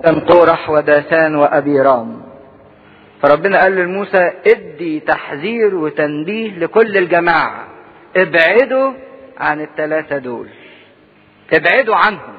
كان قورح وداثان وأبيرام فربنا قال لموسى ادي تحذير وتنبيه لكل الجماعة ابعدوا عن الثلاثة دول ابعدوا عنهم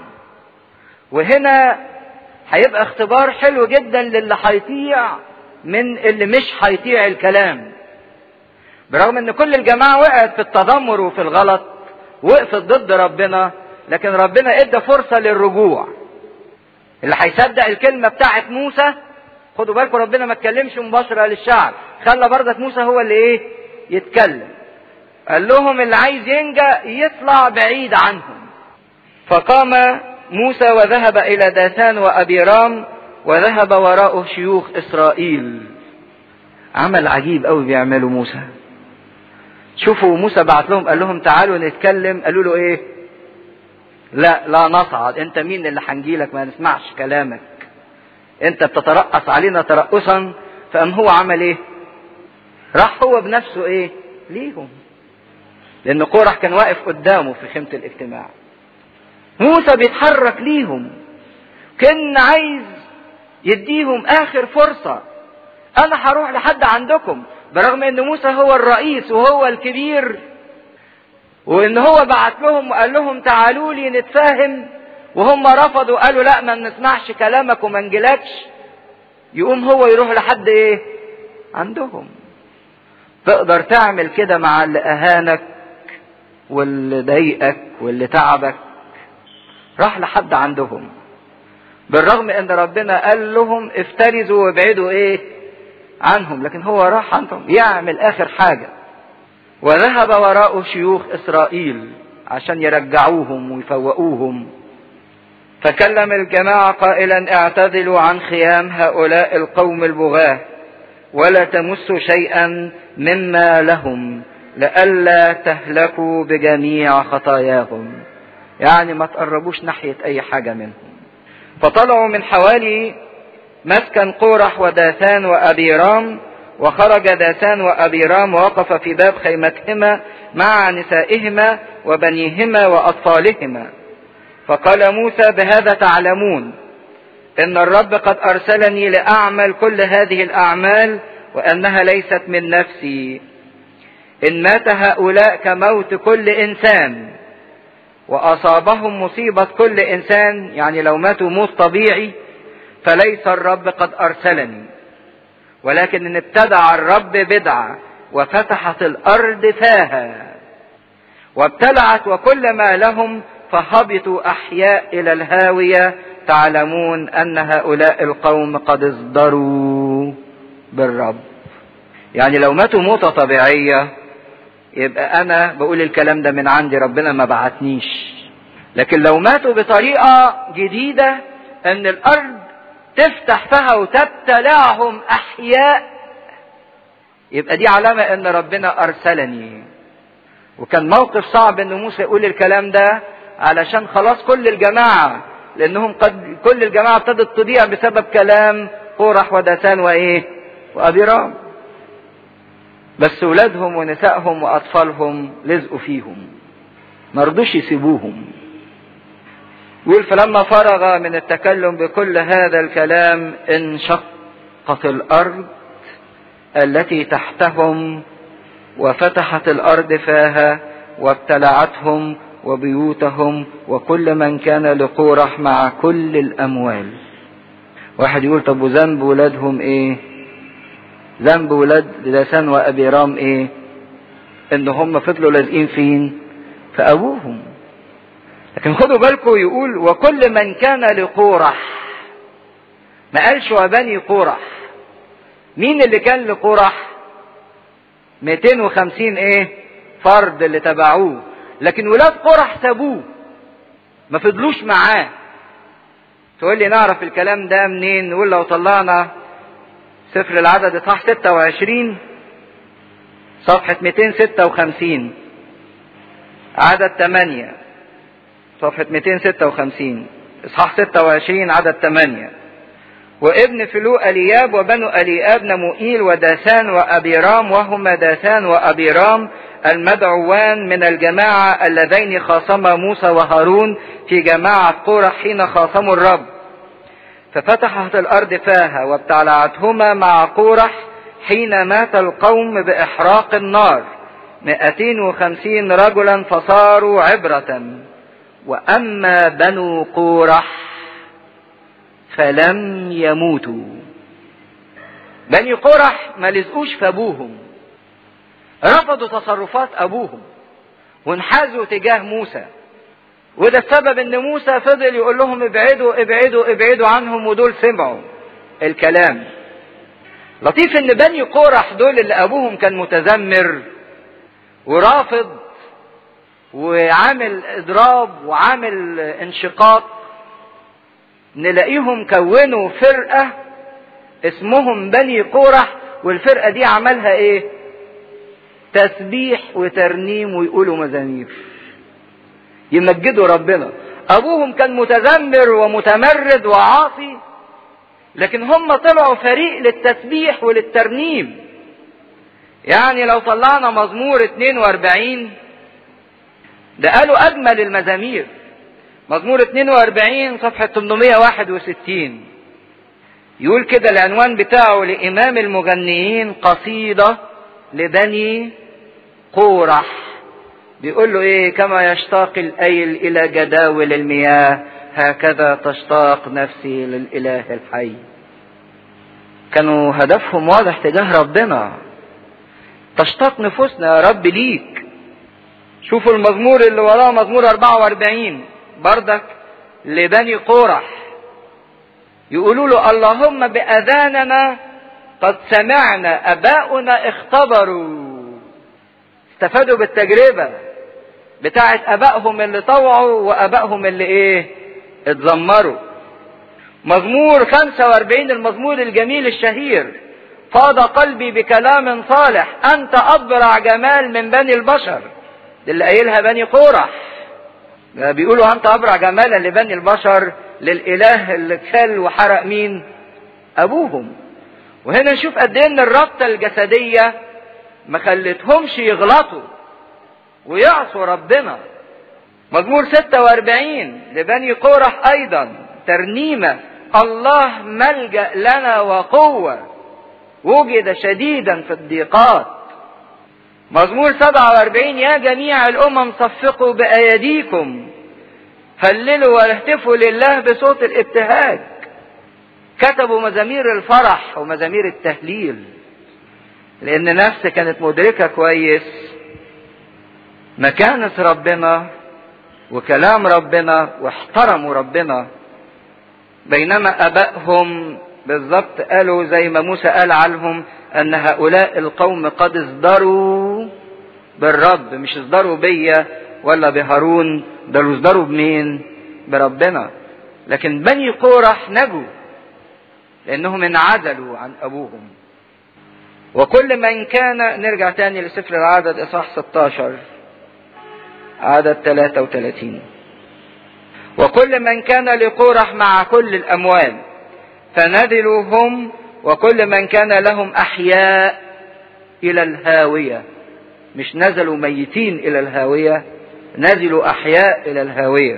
وهنا هيبقى اختبار حلو جدا للي هيطيع من اللي مش هيطيع الكلام برغم ان كل الجماعة وقعت في التذمر وفي الغلط وقفت ضد ربنا لكن ربنا ادى فرصة للرجوع اللي هيصدق الكلمة بتاعت موسى خدوا بالكم ربنا ما اتكلمش مباشرة للشعب خلى برضك موسى هو اللي ايه يتكلم قال لهم اللي عايز ينجى يطلع بعيد عنهم فقام موسى وذهب الى داثان وابيرام وذهب وراءه شيوخ اسرائيل عمل عجيب قوي بيعمله موسى شوفوا موسى بعت لهم قال لهم تعالوا نتكلم قالوا له ايه لا لا نصعد انت مين اللي هنجيلك ما نسمعش كلامك انت بتترأس علينا ترأسا فقام هو عمل ايه راح هو بنفسه ايه ليهم لان قورح كان واقف قدامه في خيمة الاجتماع موسى بيتحرك ليهم كان عايز يديهم اخر فرصة انا هروح لحد عندكم برغم ان موسى هو الرئيس وهو الكبير وان هو بعت لهم وقال لهم تعالوا لي نتفاهم وهم رفضوا قالوا لا ما نسمعش كلامك وما نجيلكش يقوم هو يروح لحد ايه عندهم تقدر تعمل كده مع اللي اهانك واللي ضايقك واللي تعبك راح لحد عندهم بالرغم ان ربنا قال لهم افترزوا وابعدوا ايه عنهم لكن هو راح عندهم يعمل اخر حاجه وذهب وراءه شيوخ اسرائيل عشان يرجعوهم ويفوقوهم فكلم الجماعة قائلا اعتذلوا عن خيام هؤلاء القوم البغاة ولا تمسوا شيئا مما لهم لئلا تهلكوا بجميع خطاياهم يعني ما تقربوش ناحية اي حاجة منهم فطلعوا من حوالي مسكن قورح وداثان وابيرام وخرج داثان وابيرام ووقف في باب خيمتهما مع نسائهما وبنيهما واطفالهما فقال موسى بهذا تعلمون ان الرب قد ارسلني لاعمل كل هذه الاعمال وانها ليست من نفسي ان مات هؤلاء كموت كل انسان واصابهم مصيبه كل انسان يعني لو ماتوا موت طبيعي فليس الرب قد ارسلني ولكن ان ابتدع الرب بدعه وفتحت الارض فاها وابتلعت وكل ما لهم فهبطوا احياء الى الهاويه تعلمون ان هؤلاء القوم قد اصدروا بالرب يعني لو ماتوا موتة طبيعية يبقى انا بقول الكلام ده من عندي ربنا ما بعتنيش لكن لو ماتوا بطريقة جديدة ان الارض تفتح فيها وتبتلعهم احياء يبقى دي علامة ان ربنا ارسلني وكان موقف صعب ان موسى يقول الكلام ده علشان خلاص كل الجماعة لانهم قد كل الجماعة ابتدت تضيع بسبب كلام قورح ودسان وايه وابيرام بس ولادهم ونسائهم واطفالهم لزقوا فيهم مرضوش يسيبوهم يقول فلما فرغ من التكلم بكل هذا الكلام انشقت الارض التي تحتهم وفتحت الارض فاها وابتلعتهم وبيوتهم وكل من كان لقورح مع كل الاموال واحد يقول طب وذنب ولادهم ايه ذنب ولاد لسان وابيرام ايه ان هم فضلوا لازقين فين في ابوهم لكن خدوا بالكم يقول وكل من كان لقورح ما قالش وبني قورح مين اللي كان لقورح 250 ايه فرد اللي تبعوه لكن ولاد قرح سابوه ما فضلوش معاه تقول لي نعرف الكلام ده منين نقول لو طلعنا سفر العدد اصحاح 26 صفحة 256 عدد 8 صفحة 256 اصحاح 26 عدد 8 وابن فلو الياب وبنو الياب نموئيل وداثان وابيرام وهما داثان وابيرام المدعوان من الجماعة اللذين خاصما موسى وهارون في جماعة قورح حين خاصموا الرب ففتحت الأرض فاها وابتلعتهما مع قورح حين مات القوم بإحراق النار مئتين وخمسين رجلا فصاروا عبرة وأما بنو قورح فلم يموتوا بني قرح ما لزقوش في ابوهم رفضوا تصرفات ابوهم وانحازوا تجاه موسى وده السبب ان موسى فضل يقول لهم ابعدوا ابعدوا ابعدوا عنهم ودول سمعوا الكلام لطيف ان بني قرح دول اللي ابوهم كان متذمر ورافض وعامل اضراب وعامل انشقاق نلاقيهم كونوا فرقة اسمهم بني قورح والفرقة دي عملها ايه تسبيح وترنيم ويقولوا مزامير يمجدوا ربنا ابوهم كان متذمر ومتمرد وعاصي لكن هم طلعوا فريق للتسبيح وللترنيم يعني لو طلعنا مزمور 42 ده قالوا اجمل المزامير مزمور 42 صفحة 861 يقول كده العنوان بتاعه لإمام المغنيين قصيدة لبني قورح بيقول له ايه كما يشتاق الايل الى جداول المياه هكذا تشتاق نفسي للاله الحي كانوا هدفهم واضح تجاه ربنا تشتاق نفوسنا يا رب ليك شوفوا المزمور اللي وراه مزمور 44 بردك لبني قورح يقولوا له اللهم بأذاننا قد سمعنا أباؤنا اختبروا استفادوا بالتجربة بتاعت أبائهم اللي طوعوا وأبائهم اللي إيه اتذمروا مزمور 45 المزمور الجميل الشهير فاض قلبي بكلام صالح أنت أبرع جمال من بني البشر دي اللي قايلها بني قورح بيقولوا أنت أبرع جمالا لبني البشر للإله اللي كل وحرق مين أبوهم وهنا نشوف قد إيه إن الرابطة الجسدية ما خلتهمش يغلطوا ويعصوا ربنا مزمور 46 لبني قورح أيضا ترنيمة الله ملجأ لنا وقوة وجد شديدا في الضيقات مزمور 47 يا جميع الأمم صفقوا بأيديكم هللوا واهتفوا لله بصوت الابتهاج كتبوا مزامير الفرح ومزامير التهليل لأن نفس كانت مدركة كويس مكانة ربنا وكلام ربنا واحترموا ربنا بينما أبائهم بالظبط قالوا زي ما موسى قال عنهم أن هؤلاء القوم قد ازدروا بالرب مش ازدروا بيا ولا بهارون ده ازدروا بمين؟ بربنا لكن بني قورح نجوا لأنهم انعزلوا عن أبوهم وكل من كان نرجع تاني لسفر العدد إصحاح 16 عدد 33 وكل من كان لقورح مع كل الأموال فنزلوا هم وكل من كان لهم أحياء إلى الهاوية مش نزلوا ميتين إلى الهاوية نزلوا أحياء إلى الهاوية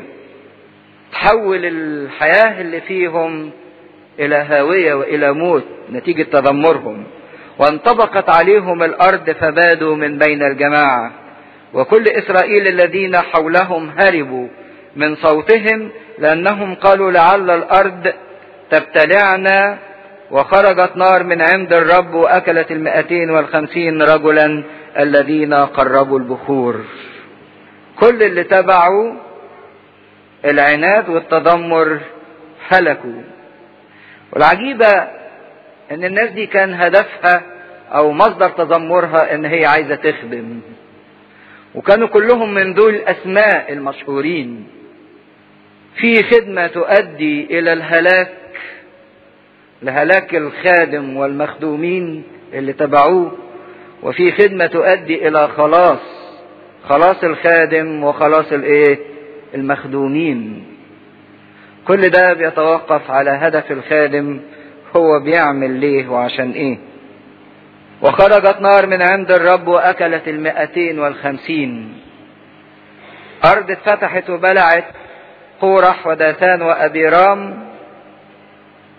تحول الحياة اللي فيهم إلى هاوية وإلى موت نتيجة تذمرهم وانطبقت عليهم الأرض فبادوا من بين الجماعة وكل إسرائيل الذين حولهم هربوا من صوتهم لأنهم قالوا لعل الأرض تبتلعنا وخرجت نار من عند الرب وأكلت المائتين والخمسين رجلا الذين قربوا البخور كل اللي تبعوا العناد والتذمر هلكوا والعجيبة ان الناس دي كان هدفها او مصدر تذمرها ان هي عايزة تخدم وكانوا كلهم من دول الاسماء المشهورين في خدمة تؤدي الى الهلاك لهلاك الخادم والمخدومين اللي تبعوه وفي خدمة تؤدي الى خلاص خلاص الخادم وخلاص الايه المخدومين كل ده بيتوقف على هدف الخادم هو بيعمل ليه وعشان ايه وخرجت نار من عند الرب واكلت المائتين والخمسين ارض اتفتحت وبلعت قورح وداثان وابيرام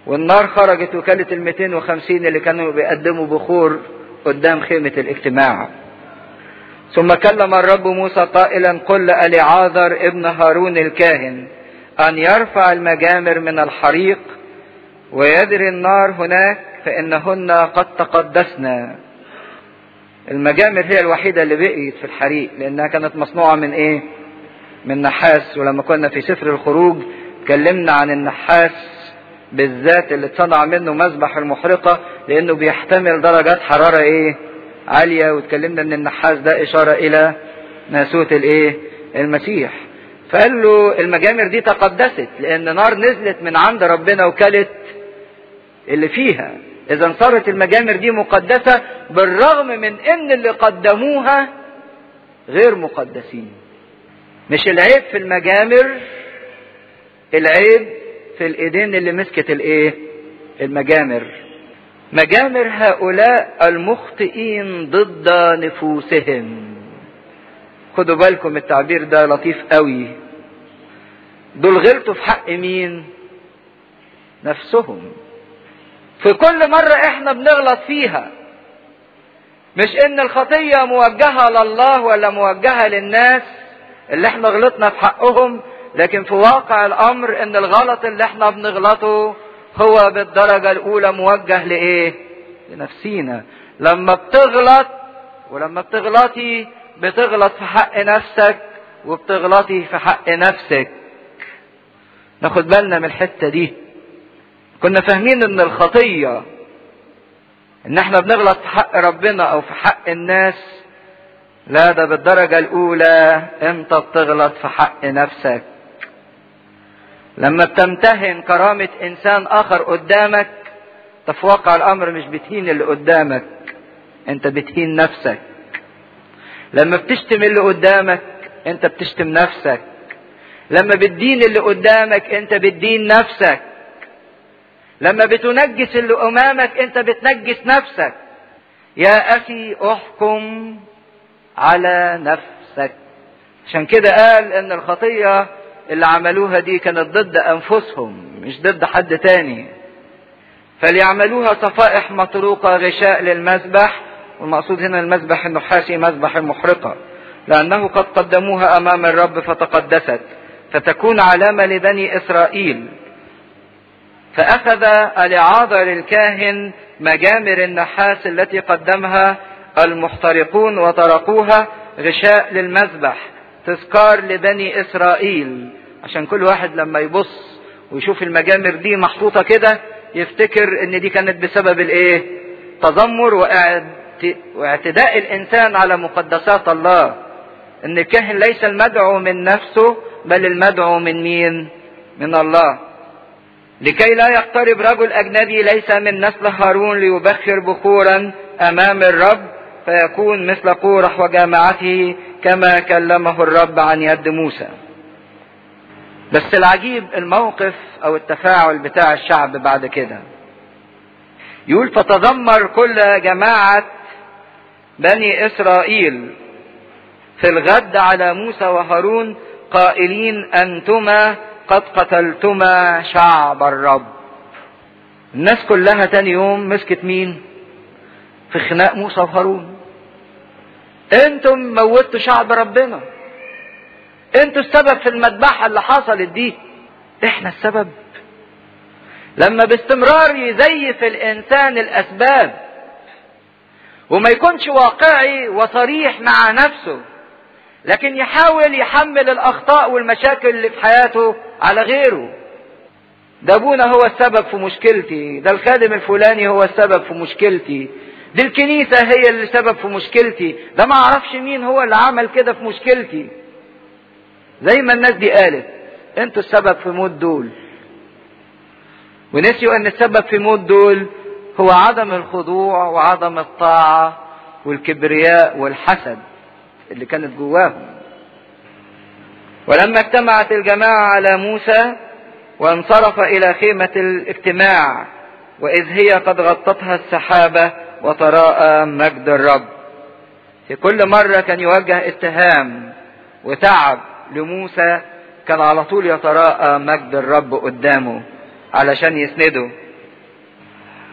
والنار خرجت وكلت ال 250 اللي كانوا بيقدموا بخور قدام خيمة الاجتماع ثم كلم الرب موسى قائلا قل لألعاذر ابن هارون الكاهن أن يرفع المجامر من الحريق ويدري النار هناك فإنهن قد تقدسنا المجامر هي الوحيدة اللي بقيت في الحريق لأنها كانت مصنوعة من إيه؟ من نحاس ولما كنا في سفر الخروج اتكلمنا عن النحاس بالذات اللي اتصنع منه مذبح المحرقة لأنه بيحتمل درجات حرارة إيه؟ عالية واتكلمنا ان النحاس ده اشارة الى ناسوت الايه المسيح فقال له المجامر دي تقدست لان نار نزلت من عند ربنا وكلت اللي فيها اذا صارت المجامر دي مقدسة بالرغم من ان اللي قدموها غير مقدسين مش العيب في المجامر العيب في الايدين اللي مسكت الايه المجامر مجامر هؤلاء المخطئين ضد نفوسهم خدوا بالكم التعبير ده لطيف قوي دول غلطوا في حق مين نفسهم في كل مرة احنا بنغلط فيها مش ان الخطية موجهة لله ولا موجهة للناس اللي احنا غلطنا في حقهم لكن في واقع الامر ان الغلط اللي احنا بنغلطه هو بالدرجة الأولى موجه لإيه؟ لنفسينا. لما بتغلط ولما بتغلطي بتغلط في حق نفسك وبتغلطي في حق نفسك. ناخد بالنا من الحتة دي. كنا فاهمين إن الخطية إن إحنا بنغلط في حق ربنا أو في حق الناس لا ده بالدرجة الأولى أنت بتغلط في حق نفسك. لما بتمتهن كرامة إنسان آخر قدامك في واقع الأمر مش بتهين اللي قدامك أنت بتهين نفسك لما بتشتم اللي قدامك أنت بتشتم نفسك لما بتدين اللي قدامك أنت بتدين نفسك لما بتنجس اللي أمامك أنت بتنجس نفسك يا أخي احكم على نفسك عشان كده قال ان الخطيه اللي عملوها دي كانت ضد انفسهم مش ضد حد تاني فليعملوها صفائح مطروقة غشاء للمذبح والمقصود هنا المذبح النحاسي مذبح المحرقة لأنه قد قدموها أمام الرب فتقدست فتكون علامة لبني إسرائيل فأخذ العاذر الكاهن مجامر النحاس التي قدمها المحترقون وطرقوها غشاء للمذبح تذكار لبني اسرائيل عشان كل واحد لما يبص ويشوف المجامر دي محطوطه كده يفتكر ان دي كانت بسبب الايه تذمر واعتداء الانسان على مقدسات الله ان الكاهن ليس المدعو من نفسه بل المدعو من مين من الله لكي لا يقترب رجل اجنبي ليس من نسل هارون ليبخر بخورا امام الرب فيكون مثل قورح وجامعته كما كلمه الرب عن يد موسى بس العجيب الموقف او التفاعل بتاع الشعب بعد كده يقول فتذمر كل جماعة بني اسرائيل في الغد على موسى وهارون قائلين انتما قد قتلتما شعب الرب الناس كلها تاني يوم مسكت مين في خناق موسى وهارون انتم موتوا شعب ربنا انتوا السبب في المذبحة اللي حصلت دي احنا السبب لما باستمرار يزيف الانسان الاسباب وما يكونش واقعي وصريح مع نفسه لكن يحاول يحمل الاخطاء والمشاكل اللي في حياته على غيره ده ابونا هو السبب في مشكلتي ده الخادم الفلاني هو السبب في مشكلتي دي الكنيسة هي اللي سبب في مشكلتي ده ما اعرفش مين هو اللي عمل كده في مشكلتي زي ما الناس دي قالت انتوا السبب في موت دول ونسيوا ان السبب في موت دول هو عدم الخضوع وعدم الطاعة والكبرياء والحسد اللي كانت جواهم ولما اجتمعت الجماعة على موسى وانصرف إلى خيمة الاجتماع وإذ هي قد غطتها السحابة وتراءى مجد الرب في كل مرة كان يوجه اتهام وتعب لموسى كان على طول يتراءى مجد الرب قدامه علشان يسنده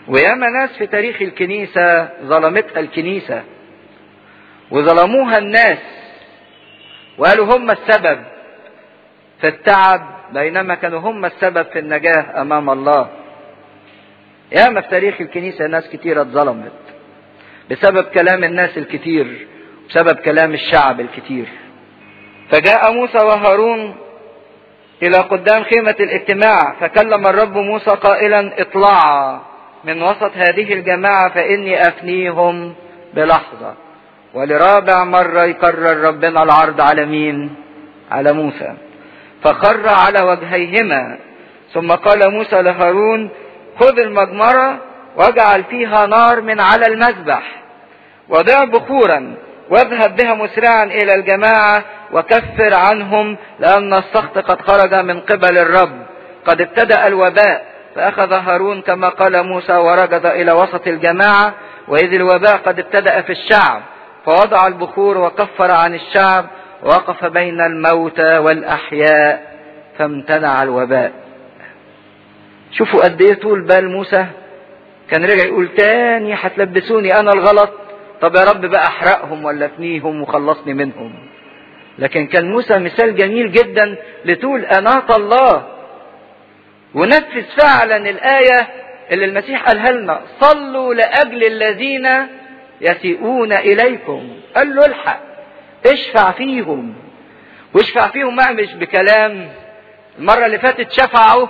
وياما ناس في تاريخ الكنيسة ظلمتها الكنيسة وظلموها الناس وقالوا هم السبب في التعب بينما كانوا هم السبب في النجاة أمام الله ياما في تاريخ الكنيسة ناس كتيرة اتظلمت بسبب كلام الناس الكتير بسبب كلام الشعب الكتير فجاء موسى وهارون إلى قدام خيمة الاجتماع فكلم الرب موسى قائلا اطلعا من وسط هذه الجماعة فإني أفنيهم بلحظة ولرابع مرة يكرر ربنا العرض على مين على موسى فخر على وجهيهما ثم قال موسى لهارون خذ المجمرة واجعل فيها نار من على المذبح وضع بخورا واذهب بها مسرعا الى الجماعة وكفر عنهم لان السخط قد خرج من قبل الرب قد ابتدأ الوباء فاخذ هارون كما قال موسى وركض الى وسط الجماعة واذ الوباء قد ابتدأ في الشعب فوضع البخور وكفر عن الشعب وقف بين الموتى والاحياء فامتنع الوباء شوفوا قد ايه طول بال موسى كان رجع يقول تاني هتلبسوني انا الغلط طب يا رب بقى احرقهم ولا افنيهم وخلصني منهم لكن كان موسى مثال جميل جدا لطول اناة الله ونفذ فعلا الايه اللي المسيح قالها لنا صلوا لاجل الذين يسيئون اليكم قال له الحق اشفع فيهم واشفع فيهم ما مش بكلام المره اللي فاتت شفعوا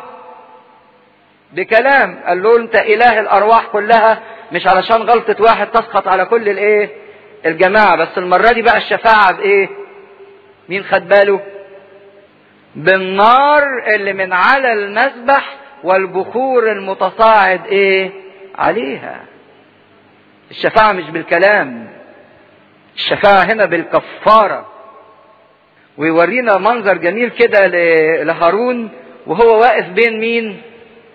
بكلام قال له انت اله الارواح كلها مش علشان غلطة واحد تسقط على كل الايه الجماعة بس المرة دي بقى الشفاعة بايه مين خد باله بالنار اللي من على المذبح والبخور المتصاعد ايه عليها الشفاعة مش بالكلام الشفاعة هنا بالكفارة ويورينا منظر جميل كده لهارون وهو واقف بين مين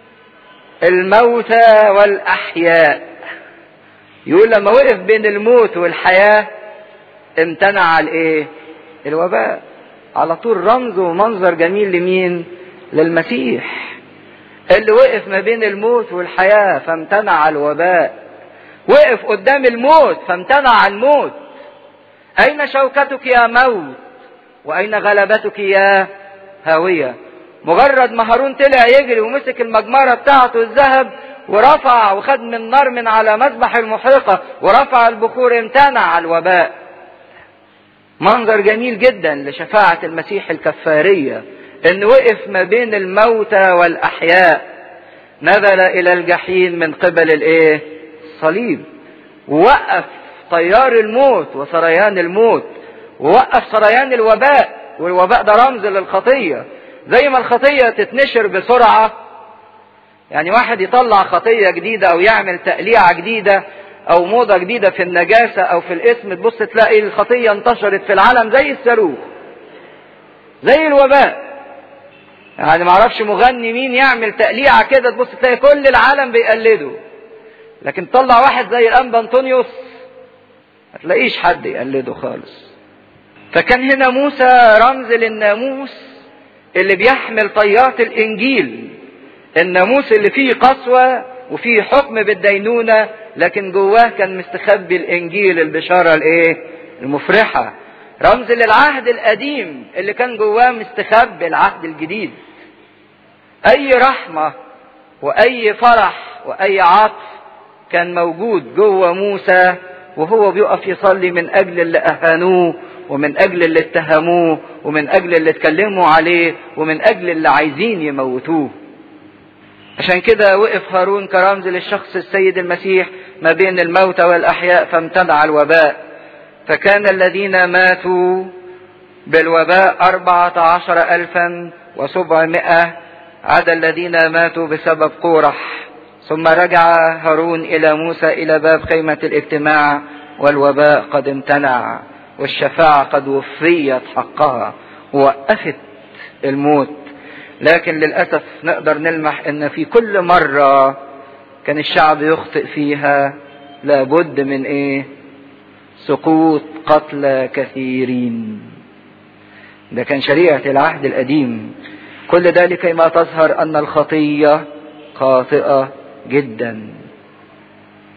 الموتى والأحياء يقول لما وقف بين الموت والحياة امتنع الايه الوباء على طول رمز ومنظر جميل لمين للمسيح اللي وقف ما بين الموت والحياة فامتنع الوباء وقف قدام الموت فامتنع الموت أين شوكتك يا موت وأين غلبتك يا هاوية مجرد ما هارون طلع يجري ومسك المجمرة بتاعته الذهب ورفع وخد من نار من على مذبح المحرقة ورفع البخور امتنع الوباء منظر جميل جدا لشفاعة المسيح الكفارية ان وقف ما بين الموتى والاحياء نزل الى الجحيم من قبل الايه الصليب ووقف طيار الموت وسريان الموت ووقف سريان الوباء والوباء ده رمز للخطية زي ما الخطية تتنشر بسرعة يعني واحد يطلع خطية جديدة او يعمل تقليعة جديدة او موضة جديدة في النجاسة او في الاسم تبص تلاقي الخطية انتشرت في العالم زي الصاروخ زي الوباء يعني معرفش مغني مين يعمل تقليعة كده تبص تلاقي كل العالم بيقلده لكن طلع واحد زي الانبا انطونيوس ما تلاقيش حد يقلده خالص فكان هنا موسى رمز للناموس اللي بيحمل طيات الانجيل الناموس اللي فيه قسوة وفيه حكم بالدينونة لكن جواه كان مستخبي الانجيل البشارة الايه المفرحة رمز للعهد القديم اللي كان جواه مستخبي العهد الجديد اي رحمة واي فرح واي عطف كان موجود جوه موسى وهو بيقف يصلي من اجل اللي اهانوه ومن اجل اللي اتهموه ومن اجل اللي اتكلموا عليه ومن اجل اللي عايزين يموتوه عشان كده وقف هارون كرمز للشخص السيد المسيح ما بين الموتى والاحياء فامتنع الوباء فكان الذين ماتوا بالوباء أربعة عشر ألفا وسبعمائة عدا الذين ماتوا بسبب قورح ثم رجع هارون إلى موسى إلى باب خيمة الاجتماع والوباء قد امتنع والشفاعة قد وفيت حقها ووقفت الموت لكن للأسف نقدر نلمح أن في كل مرة كان الشعب يخطئ فيها لابد من إيه سقوط قتلى كثيرين ده كان شريعة العهد القديم كل ذلك كيما تظهر أن الخطية خاطئة جدا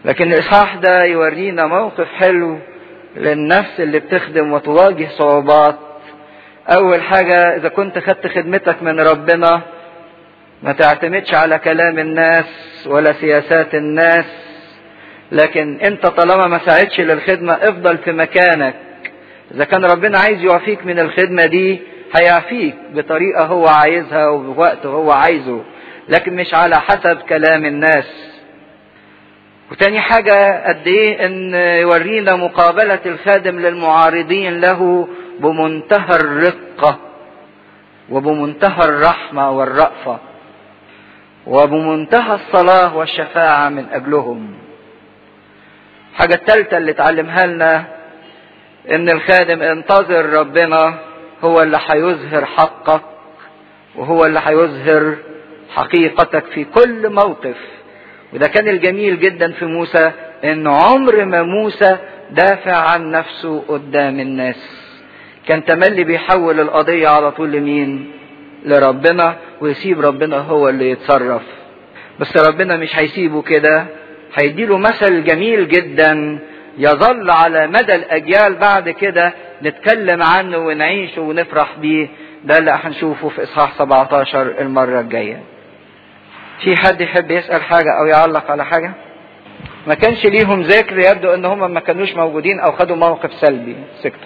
لكن الاصحاح ده يورينا موقف حلو للنفس اللي بتخدم موقف حلو للنفس اللي بتخدم وتواجه صعوبات اول حاجة اذا كنت خدت خدمتك من ربنا ما تعتمدش على كلام الناس ولا سياسات الناس لكن انت طالما ما ساعدش للخدمة افضل في مكانك اذا كان ربنا عايز يعفيك من الخدمة دي هيعفيك بطريقة هو عايزها وبوقت هو عايزه لكن مش على حسب كلام الناس وتاني حاجة قد ايه ان يورينا مقابلة الخادم للمعارضين له بمنتهى الرقة وبمنتهى الرحمة والرأفة وبمنتهى الصلاة والشفاعة من أجلهم الحاجة الثالثة اللي اتعلمها لنا ان الخادم انتظر ربنا هو اللي هيظهر حقك وهو اللي هيظهر حقيقتك في كل موقف وده كان الجميل جدا في موسى ان عمر ما موسى دافع عن نفسه قدام الناس كان تملي بيحول القضية على طول لمين لربنا ويسيب ربنا هو اللي يتصرف بس ربنا مش هيسيبه كده هيديله مثل جميل جدا يظل على مدى الاجيال بعد كده نتكلم عنه ونعيشه ونفرح بيه ده اللي هنشوفه في اصحاح 17 المره الجايه في حد يحب يسال حاجه او يعلق على حاجه ما كانش ليهم ذكر يبدو ان هم ما كانوش موجودين او خدوا موقف سلبي سكتوا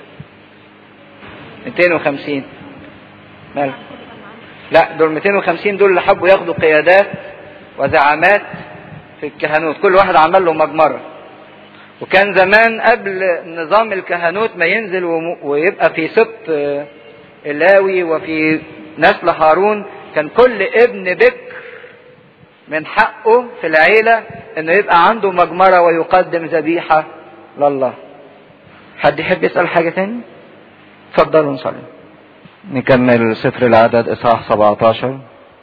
250 مال لا دول 250 دول اللي حبوا ياخدوا قيادات وزعامات في الكهنوت كل واحد عمل له مجمره وكان زمان قبل نظام الكهنوت ما ينزل ويبقى في سبط اللاوي وفي نسل هارون كان كل ابن بكر من حقه في العيلة انه يبقى عنده مجمرة ويقدم ذبيحة لله حد يحب يسأل حاجة تاني اتفضلوا نصلي نكمل سفر العدد اصحاح 17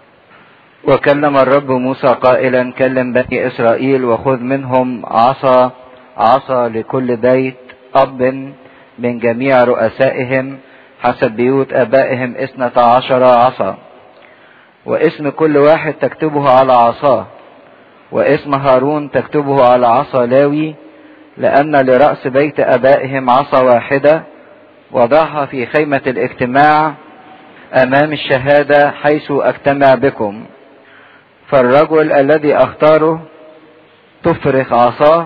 وكلم الرب موسى قائلا كلم بني اسرائيل وخذ منهم عصا عصا لكل بيت اب من جميع رؤسائهم حسب بيوت ابائهم اثنتا عشر عصا واسم كل واحد تكتبه على عصاه واسم هارون تكتبه على عصا لاوي لان لراس بيت ابائهم عصا واحده وضعها في خيمه الاجتماع امام الشهاده حيث اجتمع بكم فالرجل الذي اختاره تفرخ عصاه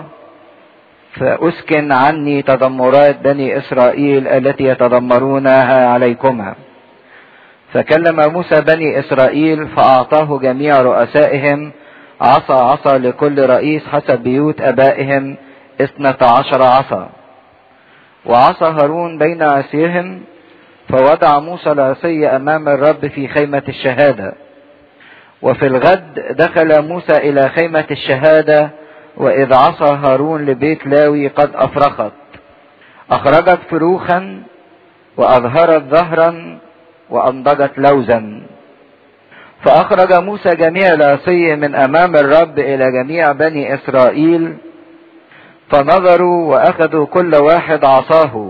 فأسكن عني تذمرات بني إسرائيل التي يتذمرونها عليكما فكلم موسى بني إسرائيل فأعطاه جميع رؤسائهم عصا عصا لكل رئيس حسب بيوت أبائهم اثنة عشر عصا وعصا هارون بين عصيهم فوضع موسى العصي أمام الرب في خيمة الشهادة وفي الغد دخل موسى إلى خيمة الشهادة وإذ عصى هارون لبيت لاوي قد أفرخت أخرجت فروخا وأظهرت ظهرا وأنضجت لوزا فأخرج موسى جميع العصي من أمام الرب إلى جميع بني إسرائيل فنظروا وأخذوا كل واحد عصاه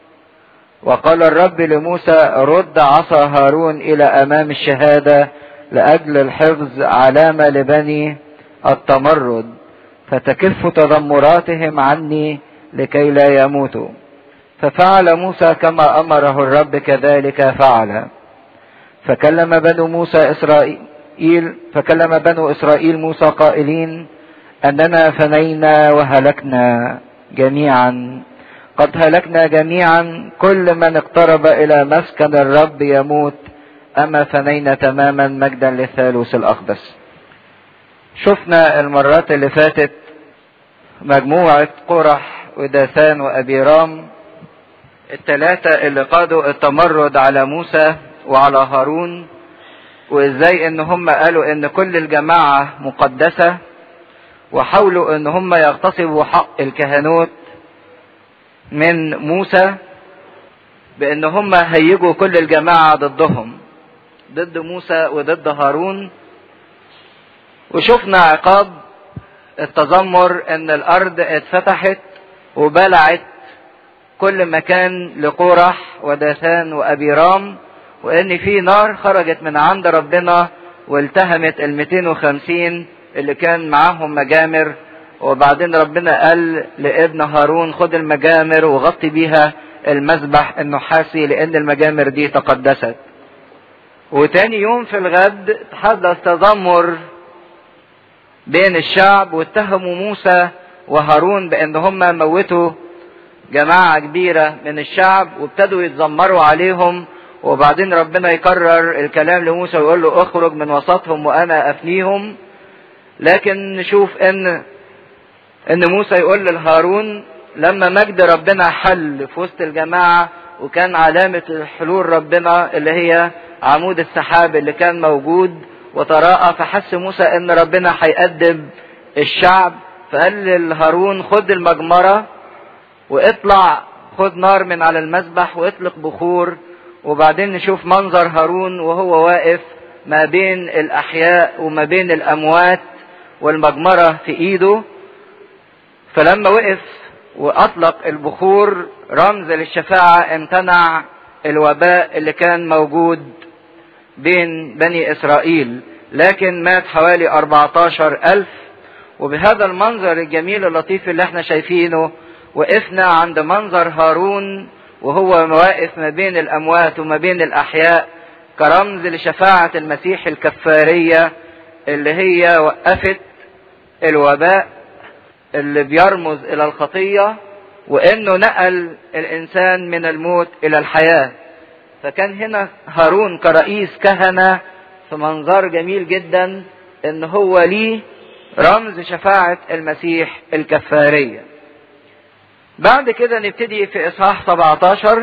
وقال الرب لموسى رد عصا هارون إلى أمام الشهادة لأجل الحفظ علامة لبني التمرد فتكف تذمراتهم عني لكي لا يموتوا ففعل موسى كما امره الرب كذلك فعل فكلم بنو موسى اسرائيل فكلم بنو اسرائيل موسى قائلين اننا فنينا وهلكنا جميعا قد هلكنا جميعا كل من اقترب الى مسكن الرب يموت اما فنينا تماما مجدا للثالوث الاقدس شفنا المرات اللي فاتت مجموعة قرح وداثان وأبيرام التلاتة اللي قادوا التمرد على موسى وعلى هارون وازاي ان هم قالوا ان كل الجماعة مقدسة وحاولوا ان هم يغتصبوا حق الكهنوت من موسى بان هم هيجوا كل الجماعة ضدهم ضد موسى وضد هارون وشفنا عقاب التذمر ان الارض اتفتحت وبلعت كل مكان لقورح وداثان وابيرام وان في نار خرجت من عند ربنا والتهمت ال 250 اللي كان معاهم مجامر وبعدين ربنا قال لابن هارون خد المجامر وغطي بيها المذبح النحاسي لان المجامر دي تقدست وتاني يوم في الغد تحدث تذمر بين الشعب واتهموا موسى وهارون بان هم موتوا جماعة كبيرة من الشعب وابتدوا يتذمروا عليهم وبعدين ربنا يكرر الكلام لموسى ويقول له اخرج من وسطهم وانا افنيهم لكن نشوف ان ان موسى يقول لهارون لما مجد ربنا حل في وسط الجماعة وكان علامة حلول ربنا اللي هي عمود السحاب اللي كان موجود وتراءى فحس موسى ان ربنا هيقدم الشعب فقال لهارون خد المجمرة واطلع خد نار من على المذبح واطلق بخور وبعدين نشوف منظر هارون وهو واقف ما بين الاحياء وما بين الاموات والمجمرة في ايده فلما وقف واطلق البخور رمز للشفاعة امتنع الوباء اللي كان موجود بين بني اسرائيل لكن مات حوالي 14 الف وبهذا المنظر الجميل اللطيف اللي احنا شايفينه وقفنا عند منظر هارون وهو واقف ما بين الاموات وما بين الاحياء كرمز لشفاعة المسيح الكفارية اللي هي وقفت الوباء اللي بيرمز الى الخطية وانه نقل الانسان من الموت الى الحياة فكان هنا هارون كرئيس كهنة في منظر جميل جدا ان هو ليه رمز شفاعة المسيح الكفارية بعد كده نبتدي في اصحاح 17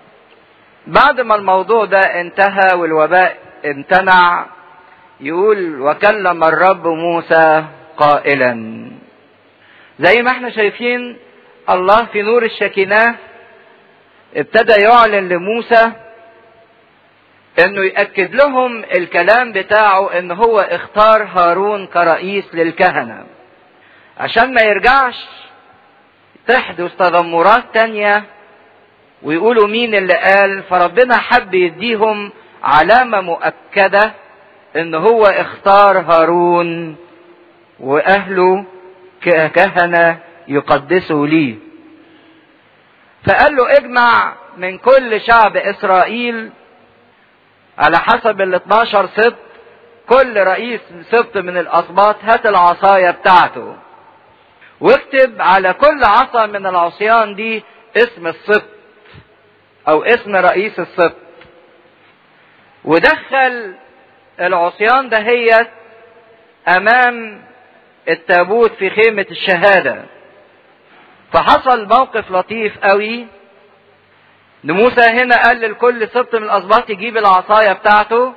بعد ما الموضوع ده انتهى والوباء امتنع يقول وكلم الرب موسى قائلا زي ما احنا شايفين الله في نور الشكيناه ابتدى يعلن لموسى انه يأكد لهم الكلام بتاعه ان هو اختار هارون كرئيس للكهنة عشان ما يرجعش تحدث تذمرات تانية ويقولوا مين اللي قال فربنا حب يديهم علامة مؤكدة ان هو اختار هارون واهله ككهنة يقدسوا ليه فقال له اجمع من كل شعب اسرائيل على حسب ال 12 سبط كل رئيس سبط من الاسباط هات العصاية بتاعته واكتب على كل عصا من العصيان دي اسم السبط او اسم رئيس السبط ودخل العصيان دهيت امام التابوت في خيمة الشهادة فحصل موقف لطيف قوي موسى هنا قال لكل سبط من الاسباط يجيب العصايه بتاعته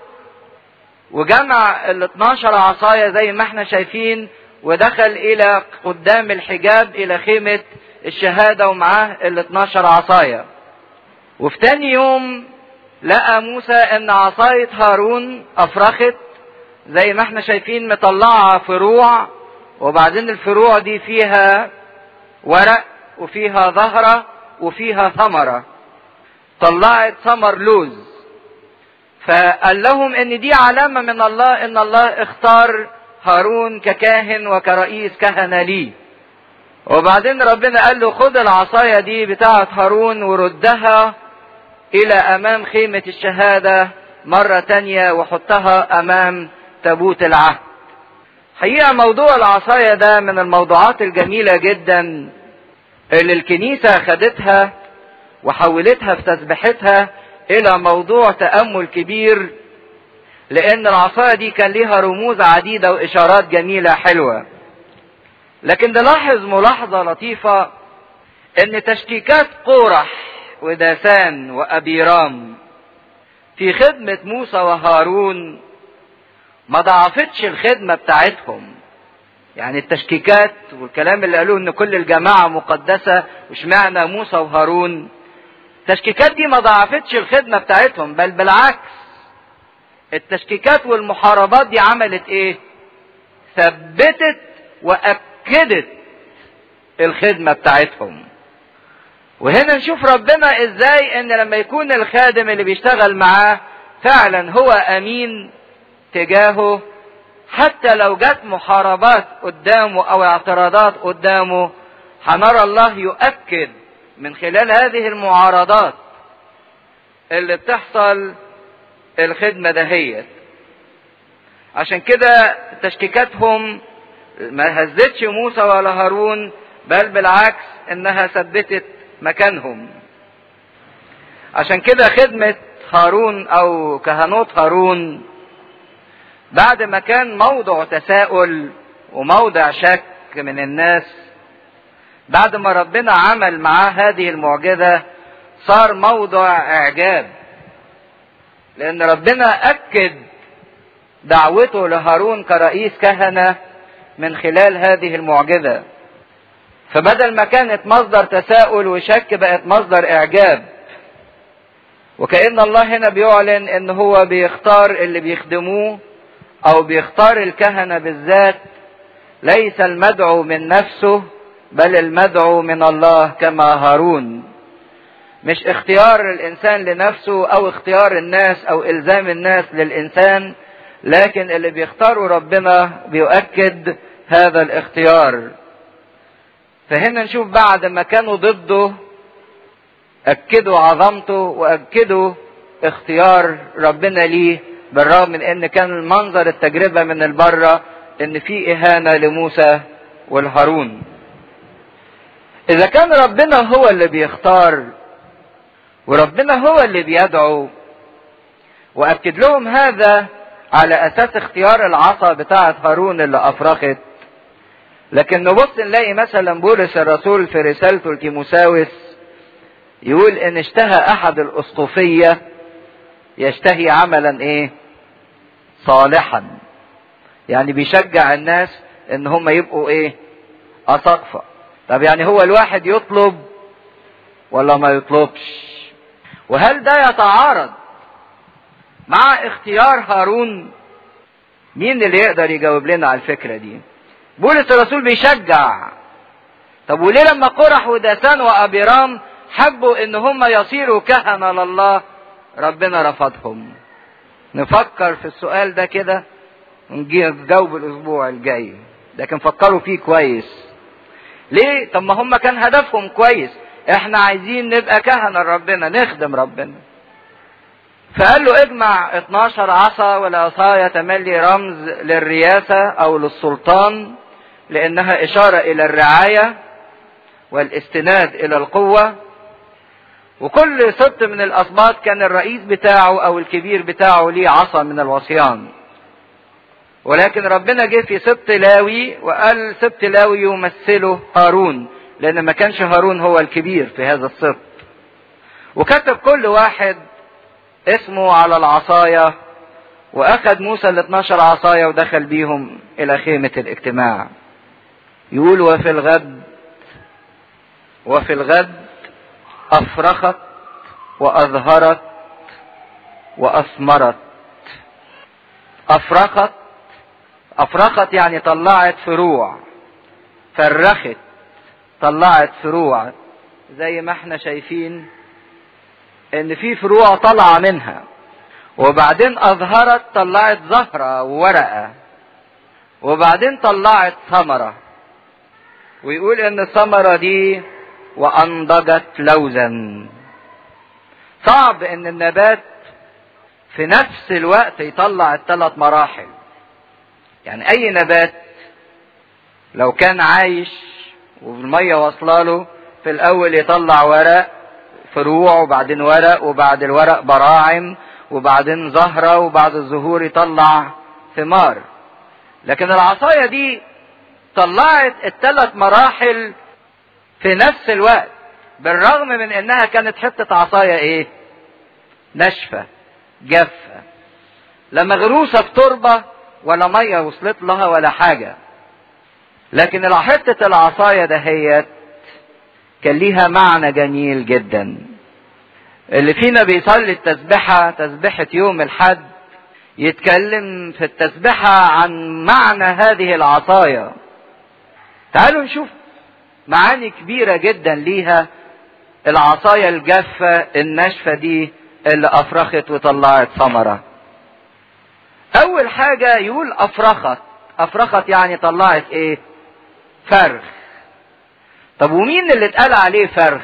وجمع ال 12 عصايه زي ما احنا شايفين ودخل الى قدام الحجاب الى خيمه الشهاده ومعاه ال 12 عصايه وفي تاني يوم لقى موسى ان عصايه هارون افرخت زي ما احنا شايفين مطلعه فروع وبعدين الفروع دي فيها ورق وفيها زهره وفيها ثمره طلعت ثمر لوز فقال لهم ان دي علامة من الله ان الله اختار هارون ككاهن وكرئيس كهنة ليه وبعدين ربنا قال له خد العصاية دي بتاعة هارون وردها الى امام خيمة الشهادة مرة تانية وحطها امام تابوت العهد حقيقة موضوع العصاية ده من الموضوعات الجميلة جدا اللي الكنيسة خدتها وحولتها في تسبيحتها الى موضوع تأمل كبير لان العصاية دي كان ليها رموز عديدة واشارات جميلة حلوة لكن نلاحظ ملاحظة لطيفة ان تشكيكات قورح وداسان وابيرام في خدمة موسى وهارون ما ضعفتش الخدمة بتاعتهم يعني التشكيكات والكلام اللي قالوه ان كل الجماعة مقدسة واشمعنى موسى وهارون التشكيكات دي ما ضعفتش الخدمة بتاعتهم بل بالعكس التشكيكات والمحاربات دي عملت ايه ثبتت واكدت الخدمة بتاعتهم وهنا نشوف ربنا ازاي ان لما يكون الخادم اللي بيشتغل معاه فعلا هو امين تجاهه حتى لو جت محاربات قدامه او اعتراضات قدامه هنرى الله يؤكد من خلال هذه المعارضات اللي بتحصل الخدمة دهيت عشان كده تشكيكاتهم ما هزتش موسى ولا هارون بل بالعكس انها ثبتت مكانهم عشان كده خدمة هارون او كهنوت هارون بعد ما كان موضع تساؤل وموضع شك من الناس بعد ما ربنا عمل معاه هذه المعجزة صار موضع اعجاب لان ربنا اكد دعوته لهارون كرئيس كهنة من خلال هذه المعجزة فبدل ما كانت مصدر تساؤل وشك بقت مصدر اعجاب وكأن الله هنا بيعلن ان هو بيختار اللي بيخدموه او بيختار الكهنة بالذات ليس المدعو من نفسه بل المدعو من الله كما هارون مش اختيار الانسان لنفسه او اختيار الناس او الزام الناس للانسان لكن اللي بيختاره ربنا بيؤكد هذا الاختيار فهنا نشوف بعد ما كانوا ضده اكدوا عظمته واكدوا اختيار ربنا ليه بالرغم من ان كان المنظر التجربة من البرة ان في اهانة لموسى والهارون اذا كان ربنا هو اللي بيختار وربنا هو اللي بيدعو واكد لهم هذا على اساس اختيار العصا بتاعة هارون اللي افرخت لكن نبص نلاقي مثلا بولس الرسول في رسالته لتيموساوس يقول ان اشتهى احد الاسقفية يشتهي عملا ايه صالحا يعني بيشجع الناس ان هم يبقوا ايه اساقفة طب يعني هو الواحد يطلب ولا ما يطلبش وهل ده يتعارض مع اختيار هارون مين اللي يقدر يجاوب لنا على الفكرة دي بولس الرسول بيشجع طب وليه لما قرح وداسان وابيرام حبوا ان هم يصيروا كهنة لله ربنا رفضهم نفكر في السؤال ده كده ونجاوب الاسبوع الجاي لكن فكروا فيه كويس ليه طب ما هم كان هدفهم كويس احنا عايزين نبقى كهنة لربنا نخدم ربنا فقال له اجمع 12 عصا والعصاية تملي رمز للرياسة او للسلطان لانها اشارة الى الرعاية والاستناد الى القوة وكل سبط من الاسباط كان الرئيس بتاعه او الكبير بتاعه ليه عصا من الوصيان ولكن ربنا جه في سبط لاوي وقال سبط لاوي يمثله هارون لان ما كانش هارون هو الكبير في هذا السبط وكتب كل واحد اسمه على العصاية واخد موسى ال 12 عصاية ودخل بيهم الى خيمة الاجتماع يقول وفي الغد وفي الغد افرخت واظهرت واثمرت افرخت افرخت يعني طلعت فروع فرخت طلعت فروع زي ما احنا شايفين ان في فروع طالعه منها وبعدين اظهرت طلعت زهره وورقه وبعدين طلعت ثمره ويقول ان الثمره دي وانضجت لوزا صعب ان النبات في نفس الوقت يطلع الثلاث مراحل يعني اي نبات لو كان عايش والميه واصله له في الاول يطلع ورق فروع وبعدين ورق وبعد الورق براعم وبعدين زهرة وبعد الزهور يطلع ثمار لكن العصاية دي طلعت الثلاث مراحل في نفس الوقت بالرغم من انها كانت حتة عصاية ايه ناشفة جافة لا مغروسة بتربة ولا مية وصلت لها ولا حاجة لكن حتة العصاية دهيت كان ليها معنى جميل جدا اللي فينا بيصلي التسبحة تسبحة يوم الحد يتكلم في التسبحة عن معنى هذه العصاية تعالوا نشوف معاني كبيرة جدا ليها العصاية الجافة الناشفة دي اللي أفرخت وطلعت ثمرة اول حاجة يقول افرخت افرخت يعني طلعت ايه فرخ طب ومين اللي اتقال عليه فرخ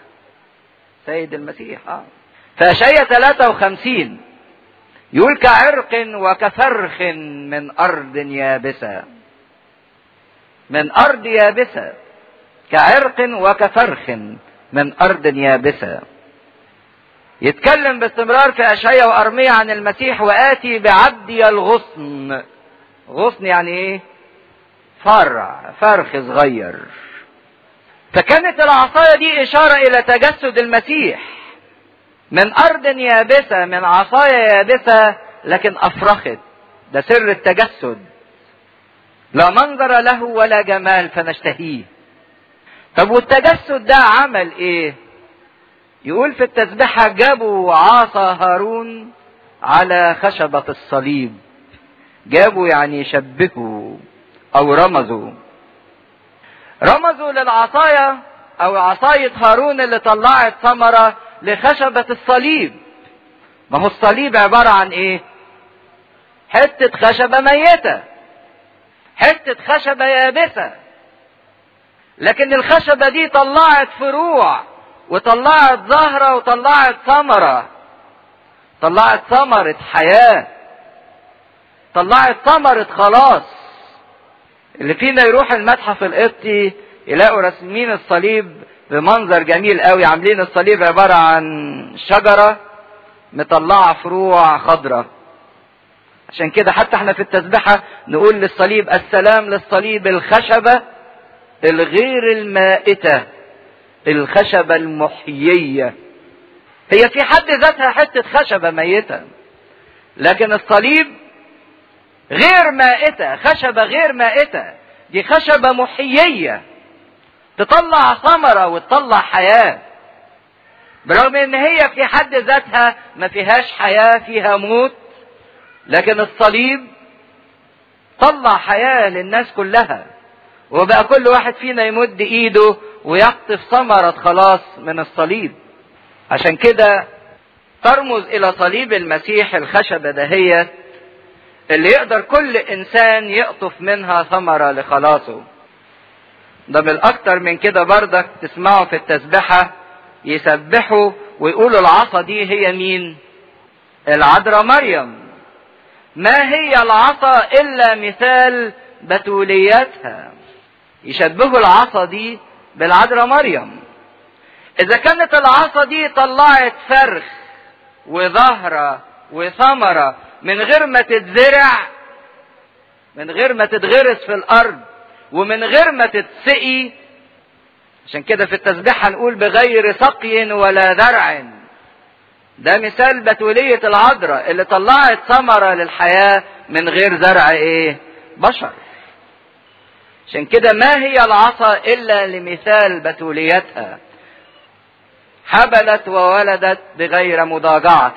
سيد المسيح اه فاشعية 53 يقول كعرق وكفرخ من ارض يابسة من ارض يابسة كعرق وكفرخ من ارض يابسة يتكلم باستمرار في اشعياء وارمية عن المسيح واتي بعبدي الغصن غصن يعني ايه فرع فرخ صغير فكانت العصاية دي اشارة الى تجسد المسيح من ارض يابسة من عصاية يابسة لكن افرخت ده سر التجسد لا منظر له ولا جمال فنشتهيه طب والتجسد ده عمل ايه يقول في التسبيحة جابوا عصا هارون على خشبة الصليب جابوا يعني شبهوا او رمزوا رمزوا للعصاية او عصاية هارون اللي طلعت ثمرة لخشبة الصليب ما هو الصليب عبارة عن ايه حتة خشبة ميتة حتة خشبة يابسة لكن الخشبة دي طلعت فروع وطلعت زهرة وطلعت ثمرة طلعت ثمرة حياة طلعت ثمرة خلاص اللي فينا يروح المتحف القبطي يلاقوا راسمين الصليب بمنظر جميل قوي عاملين الصليب عبارة عن شجرة مطلعة فروع خضراء عشان كده حتى احنا في التسبحة نقول للصليب السلام للصليب الخشبة الغير المائتة الخشبة المحيية هي في حد ذاتها حتة خشبة ميتة لكن الصليب غير مائتة خشبة غير مائتة دي خشبة محيية تطلع ثمرة وتطلع حياة برغم ان هي في حد ذاتها ما فيهاش حياة فيها موت لكن الصليب طلع حياة للناس كلها وبقى كل واحد فينا يمد ايده ويقطف ثمرة خلاص من الصليب عشان كده ترمز الى صليب المسيح الخشبة دهيت اللي يقدر كل انسان يقطف منها ثمرة لخلاصه ده بالاكتر من كده بردك تسمعوا في التسبحة يسبحوا ويقولوا العصا دي هي مين العذراء مريم ما هي العصا الا مثال بتوليتها يشبهوا العصا دي بالعذراء مريم اذا كانت العصا دي طلعت فرخ وزهرة وثمرة من غير ما تتزرع من غير ما تتغرس في الارض ومن غير ما تتسقي عشان كده في التسبيح هنقول بغير سقي ولا زرع ده مثال بتولية العذراء اللي طلعت ثمرة للحياة من غير زرع ايه بشر عشان كده ما هي العصا الا لمثال بتوليتها حبلت وولدت بغير مضاجعة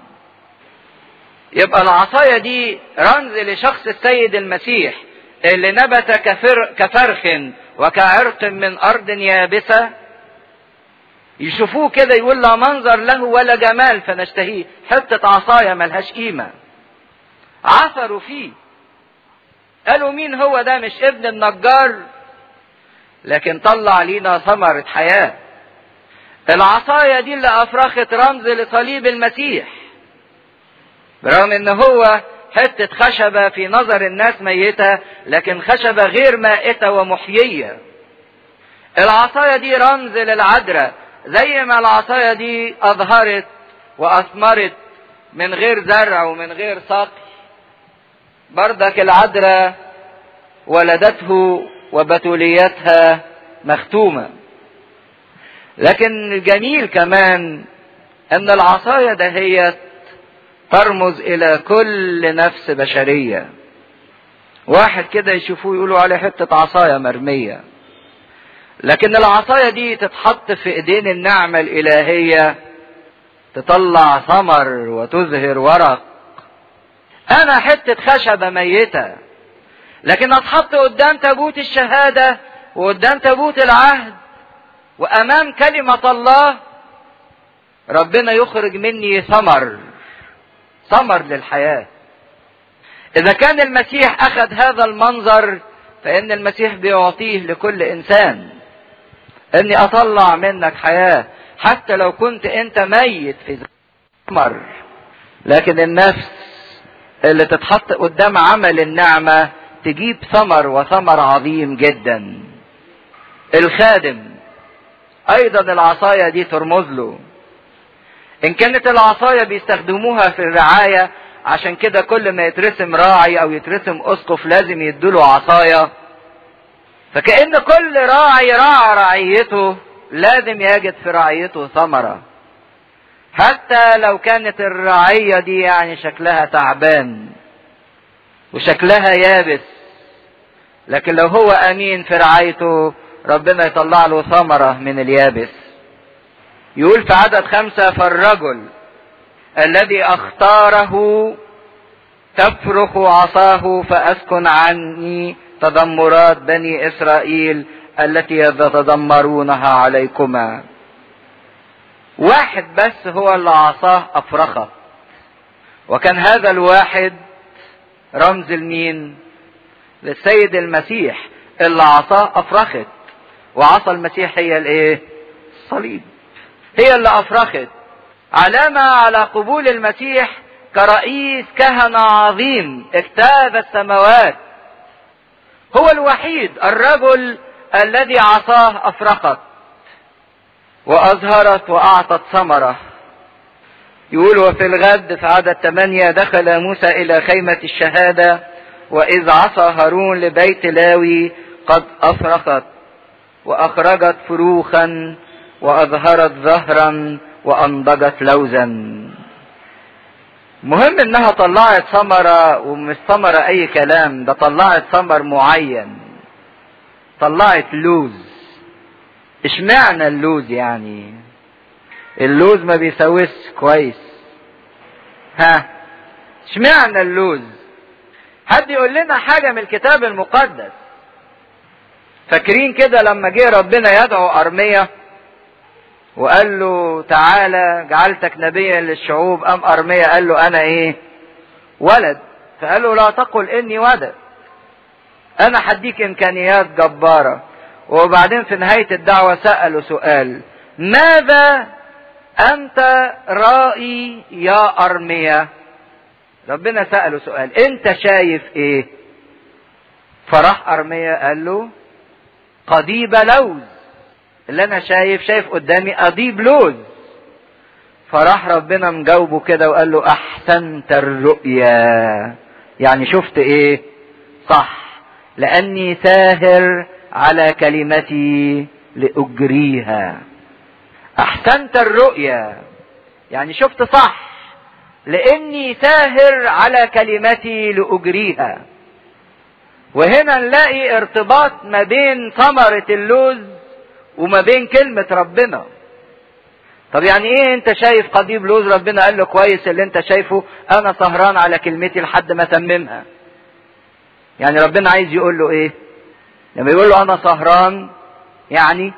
يبقى العصاية دي رمز لشخص السيد المسيح اللي نبت كفر كفرخ وكعرق من أرض يابسة يشوفوه كده يقول لا منظر له ولا جمال فنشتهيه حتة عصاية ملهاش قيمة عثروا فيه قالوا مين هو ده مش ابن النجار لكن طلع لينا ثمرة حياة العصاية دي اللي أفرخت رمز لصليب المسيح برغم ان هو حتة خشبة في نظر الناس ميتة لكن خشبة غير مائتة ومحيية العصاية دي رمز للعذراء زي ما العصاية دي أظهرت وأثمرت من غير زرع ومن غير سقي بردك العذراء ولدته وبتوليتها مختومة لكن الجميل كمان ان العصاية دهيت ترمز الى كل نفس بشرية واحد كده يشوفوه يقولوا عليه حتة عصاية مرمية لكن العصاية دي تتحط في ايدين النعمة الالهية تطلع ثمر وتزهر ورق انا حتة خشبة ميتة لكن اتحط قدام تابوت الشهادة وقدام تابوت العهد وامام كلمة الله ربنا يخرج مني ثمر ثمر للحياة اذا كان المسيح اخذ هذا المنظر فان المسيح بيعطيه لكل انسان اني اطلع منك حياة حتى لو كنت انت ميت في ثمر لكن النفس اللي تتحط قدام عمل النعمة تجيب ثمر وثمر عظيم جدا الخادم ايضا العصاية دي ترمز له ان كانت العصاية بيستخدموها في الرعاية عشان كده كل ما يترسم راعي او يترسم اسقف لازم يدوله عصاية فكأن كل راعي راعى رعيته لازم يجد في رعيته ثمرة حتى لو كانت الرعية دي يعني شكلها تعبان وشكلها يابس لكن لو هو امين في رعايته ربنا يطلع له ثمرة من اليابس يقول في عدد خمسة فالرجل الذي اختاره تفرخ عصاه فاسكن عني تذمرات بني اسرائيل التي يتذمرونها عليكما واحد بس هو اللي عصاه افرخت وكان هذا الواحد رمز المين للسيد المسيح اللي عصاه افرخت وعصا المسيح هي الايه الصليب هي اللي افرخت علامة على قبول المسيح كرئيس كهنة عظيم اجتاز السماوات هو الوحيد الرجل الذي عصاه افرخت وأظهرت وأعطت ثمرة يقول وفي الغد في عدد ثمانية دخل موسى إلى خيمة الشهادة وإذ عصى هارون لبيت لاوي قد أفرخت وأخرجت فروخا وأظهرت زهرا وأنضجت لوزا مهم انها طلعت ثمرة ومش ثمرة اي كلام ده طلعت ثمر معين طلعت لوز اشمعنى اللوز يعني اللوز ما بيسويش كويس ها اشمعنى اللوز حد يقول لنا حاجة من الكتاب المقدس فاكرين كده لما جه ربنا يدعو أرمية وقال له تعالى جعلتك نبيا للشعوب أم أرمية قال له أنا إيه ولد فقال له لا تقل إني ولد أنا هديك إمكانيات جبارة وبعدين في نهاية الدعوة سأله سؤال ماذا أنت رائي يا أرميا ربنا سأله سؤال أنت شايف إيه فراح أرميا قال له قضيب لوز اللي أنا شايف شايف قدامي قضيب لوز فراح ربنا مجاوبه كده وقال له أحسنت الرؤيا يعني شفت إيه صح لأني ساهر على كلمتي لأجريها أحسنت الرؤيا يعني شفت صح لأني ساهر على كلمتي لأجريها وهنا نلاقي ارتباط ما بين ثمرة اللوز وما بين كلمة ربنا طب يعني ايه انت شايف قضيب لوز ربنا قال له كويس اللي انت شايفه انا سهران على كلمتي لحد ما اتممها يعني ربنا عايز يقول له ايه لما يقول له انا سهران يعني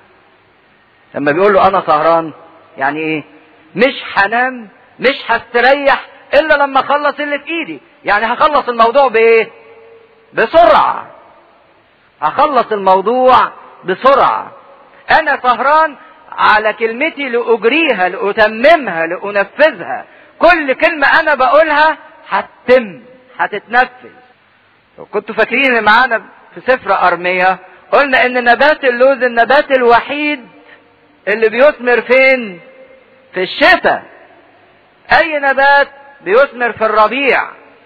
لما بيقول له انا سهران يعني ايه مش هنام مش هستريح الا لما اخلص اللي في ايدي يعني هخلص الموضوع بايه بسرعة هخلص الموضوع بسرعة انا سهران على كلمتي لأجريها لأتممها لأنفذها كل كلمة أنا بقولها هتتم هتتنفذ لو كنتوا فاكرين معانا في سفر أرمية قلنا إن نبات اللوز النبات الوحيد اللي بيثمر فين؟ في الشتاء. أي نبات بيثمر في الربيع.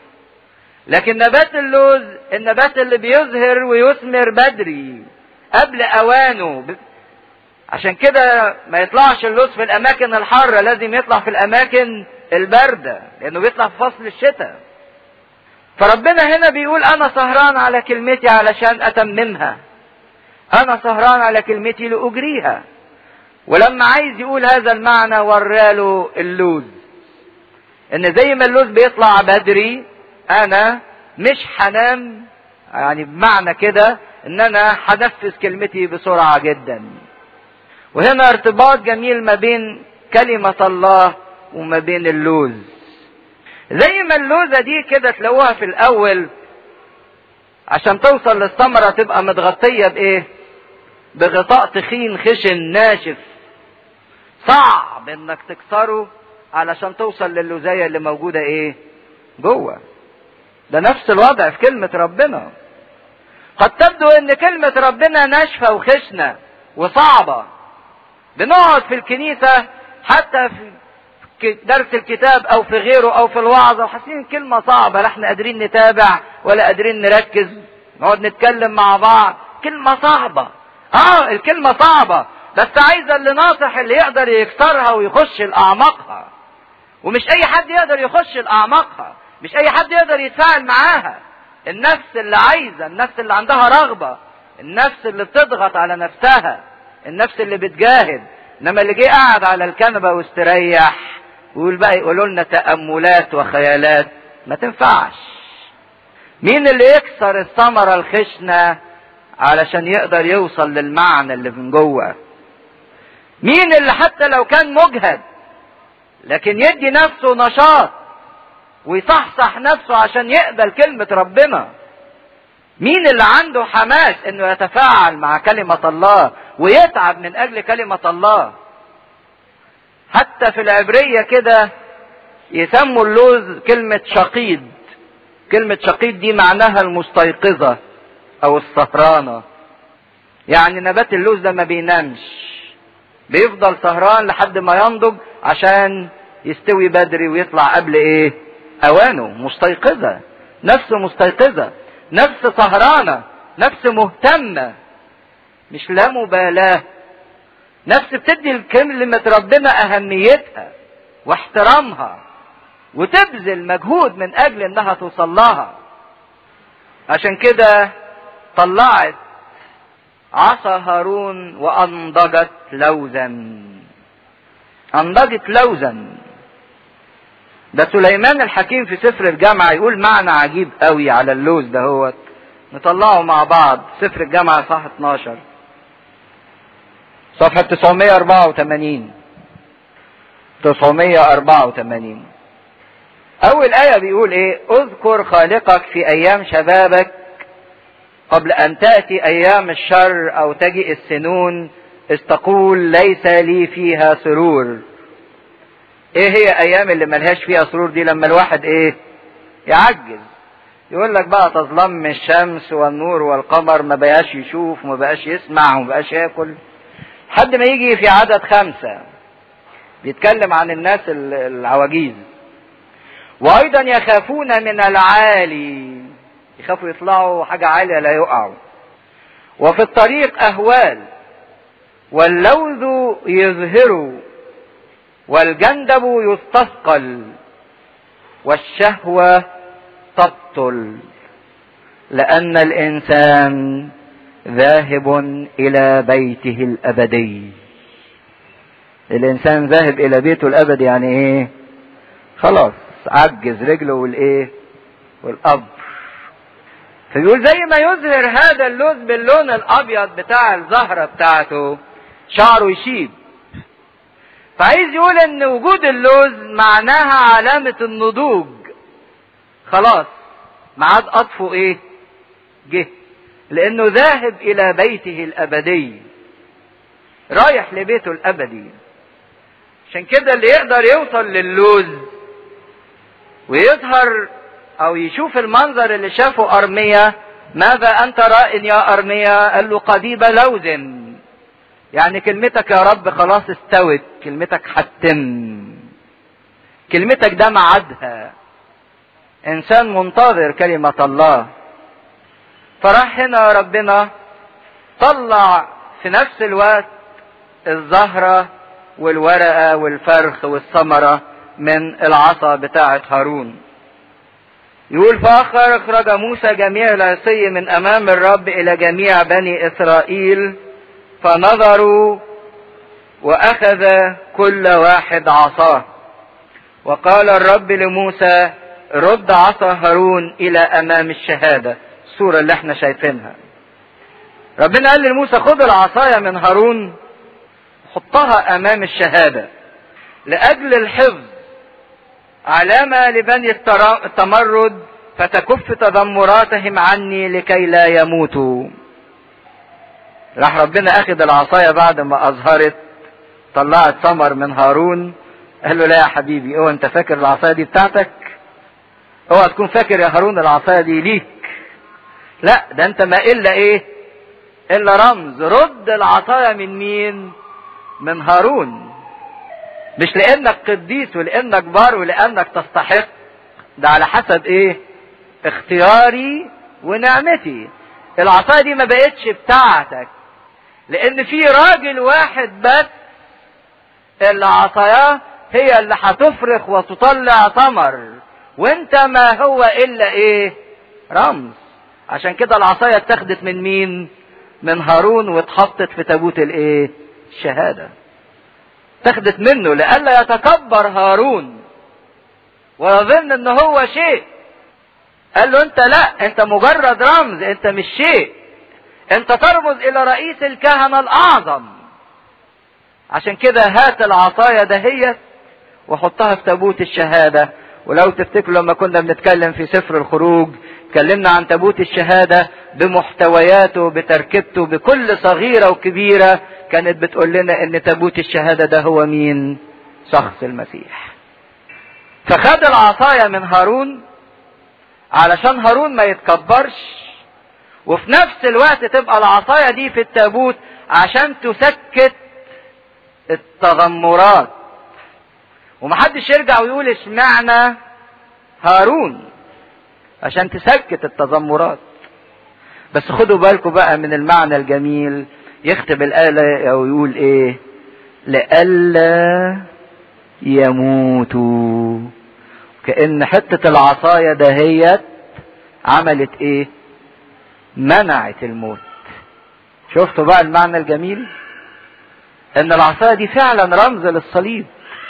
لكن نبات اللوز النبات اللي بيزهر ويثمر بدري قبل أوانه عشان كده ما يطلعش اللوز في الأماكن الحارة لازم يطلع في الأماكن الباردة لأنه بيطلع في فصل الشتاء. فربنا هنا بيقول انا سهران على كلمتي علشان اتممها انا سهران على كلمتي لاجريها ولما عايز يقول هذا المعنى وراله اللوز ان زي ما اللوز بيطلع بدري انا مش هنام يعني بمعنى كده ان انا هنفذ كلمتي بسرعة جدا وهنا ارتباط جميل ما بين كلمة الله وما بين اللوز زي ما اللوزة دي كده تلاقوها في الأول عشان توصل للثمرة تبقى متغطية بإيه؟ بغطاء تخين خشن ناشف صعب انك تكسره علشان توصل للوزاية اللي موجودة ايه جوه ده نفس الوضع في كلمة ربنا قد تبدو ان كلمة ربنا ناشفة وخشنة وصعبة بنقعد في الكنيسة حتى في درس الكتاب او في غيره او في الوعظة وحاسين كلمة صعبة لا احنا قادرين نتابع ولا قادرين نركز نقعد نتكلم مع بعض كلمة صعبة اه الكلمة صعبة بس عايزة اللي ناصح اللي يقدر يكسرها ويخش لأعماقها ومش أي حد يقدر يخش لأعماقها مش أي حد يقدر يتفاعل معاها النفس اللي عايزة النفس اللي عندها رغبة النفس اللي بتضغط على نفسها النفس اللي بتجاهد انما اللي جه قاعد على الكنبة واستريح ويقول بقى يقولوا لنا تأملات وخيالات ما تنفعش مين اللي يكسر الثمرة الخشنة علشان يقدر يوصل للمعنى اللي من جوه مين اللي حتى لو كان مجهد لكن يدي نفسه نشاط ويصحصح نفسه عشان يقبل كلمة ربنا مين اللي عنده حماس انه يتفاعل مع كلمة الله ويتعب من اجل كلمة الله حتى في العبرية كده يسموا اللوز كلمة شقيد كلمة شقيد دي معناها المستيقظة او السهرانة يعني نبات اللوز ده ما بينامش بيفضل سهران لحد ما ينضج عشان يستوي بدري ويطلع قبل ايه اوانه مستيقظة نفس مستيقظة نفس سهرانة نفس مهتمة مش لا مبالاة نفس بتدي لكلمة ربنا اهميتها واحترامها وتبذل مجهود من اجل انها توصل لها عشان كده طلعت عصا هارون وانضجت لوزا انضجت لوزا ده سليمان الحكيم في سفر الجامعة يقول معنى عجيب قوي على اللوز ده هو نطلعه مع بعض سفر الجامعة صح 12 صفحة 984 984 أول آية بيقول إيه؟ اذكر خالقك في أيام شبابك قبل أن تأتي أيام الشر أو تجئ السنون استقول ليس لي فيها سرور. إيه هي أيام اللي ملهاش فيها سرور دي لما الواحد إيه؟ يعجز. يقول لك بقى تظلم الشمس والنور والقمر ما بقاش يشوف وما بقاش يسمع وما بقاش ياكل. حد ما يجي في عدد خمسة بيتكلم عن الناس العواجيز. وأيضا يخافون من العالي يخافوا يطلعوا حاجة عالية لا يقعوا وفي الطريق أهوال واللوذ يظهر والجندب يستثقل والشهوة تبطل لأن الإنسان ذاهب إلى بيته الأبدي الإنسان ذاهب إلى بيته الأبدي يعني إيه خلاص عجز رجله والإيه والقبر فبيقول زي ما يظهر هذا اللوز باللون الابيض بتاع الزهره بتاعته شعره يشيب فعايز يقول ان وجود اللوز معناها علامة النضوج خلاص ميعاد قطفه ايه جه لانه ذاهب الى بيته الابدي رايح لبيته الابدي عشان كده اللي يقدر يوصل للوز ويظهر او يشوف المنظر اللي شافه ارميا ماذا انت رائن يا ارميا قال له قضيب لوز يعني كلمتك يا رب خلاص استوت كلمتك حتم كلمتك ده معادها انسان منتظر كلمة الله فراح هنا ربنا طلع في نفس الوقت الزهرة والورقة والفرخ والثمرة من العصا بتاعة هارون يقول فأخر أخرج موسى جميع العصي من أمام الرب إلى جميع بني إسرائيل فنظروا وأخذ كل واحد عصاه وقال الرب لموسى رد عصا هارون إلى أمام الشهادة الصورة اللي احنا شايفينها ربنا قال لموسى خد العصاية من هارون حطها أمام الشهادة لأجل الحفظ علامة لبني التمرد فتكف تذمراتهم عني لكي لا يموتوا راح ربنا اخذ العصاية بعد ما اظهرت طلعت ثمر من هارون قال له لا يا حبيبي اوعى انت فاكر العصاية دي بتاعتك اوعى تكون فاكر يا هارون العصاية دي ليك لا ده انت ما الا ايه الا رمز رد العصاية من مين من هارون مش لانك قديس ولانك بار ولانك تستحق ده على حسب ايه اختياري ونعمتي العصاية دي ما بقتش بتاعتك لان في راجل واحد بس اللي عصاياه هي اللي هتفرخ وتطلع ثمر وانت ما هو الا ايه رمز عشان كده العصاية اتخذت من مين من هارون واتحطت في تابوت الايه الشهادة اتخذت منه لئلا يتكبر هارون ويظن ان هو شيء قال له انت لا انت مجرد رمز انت مش شيء انت ترمز الى رئيس الكهنة الاعظم عشان كده هات العصاية دهيت وحطها في تابوت الشهادة ولو تفتكروا لما كنا بنتكلم في سفر الخروج اتكلمنا عن تابوت الشهادة بمحتوياته بتركيبته بكل صغيرة وكبيرة كانت بتقول لنا ان تابوت الشهادة ده هو مين شخص المسيح فخد العصاية من هارون علشان هارون ما يتكبرش وفي نفس الوقت تبقى العصاية دي في التابوت عشان تسكت التذمرات ومحدش يرجع ويقول اشمعنى هارون عشان تسكت التذمرات بس خدوا بالكم بقى من المعنى الجميل يختم الآية أو يقول إيه لئلا يموتوا كأن حتة العصاية دهيت عملت إيه منعت الموت شفتوا بقى المعنى الجميل ان العصاية دي فعلا رمز للصليب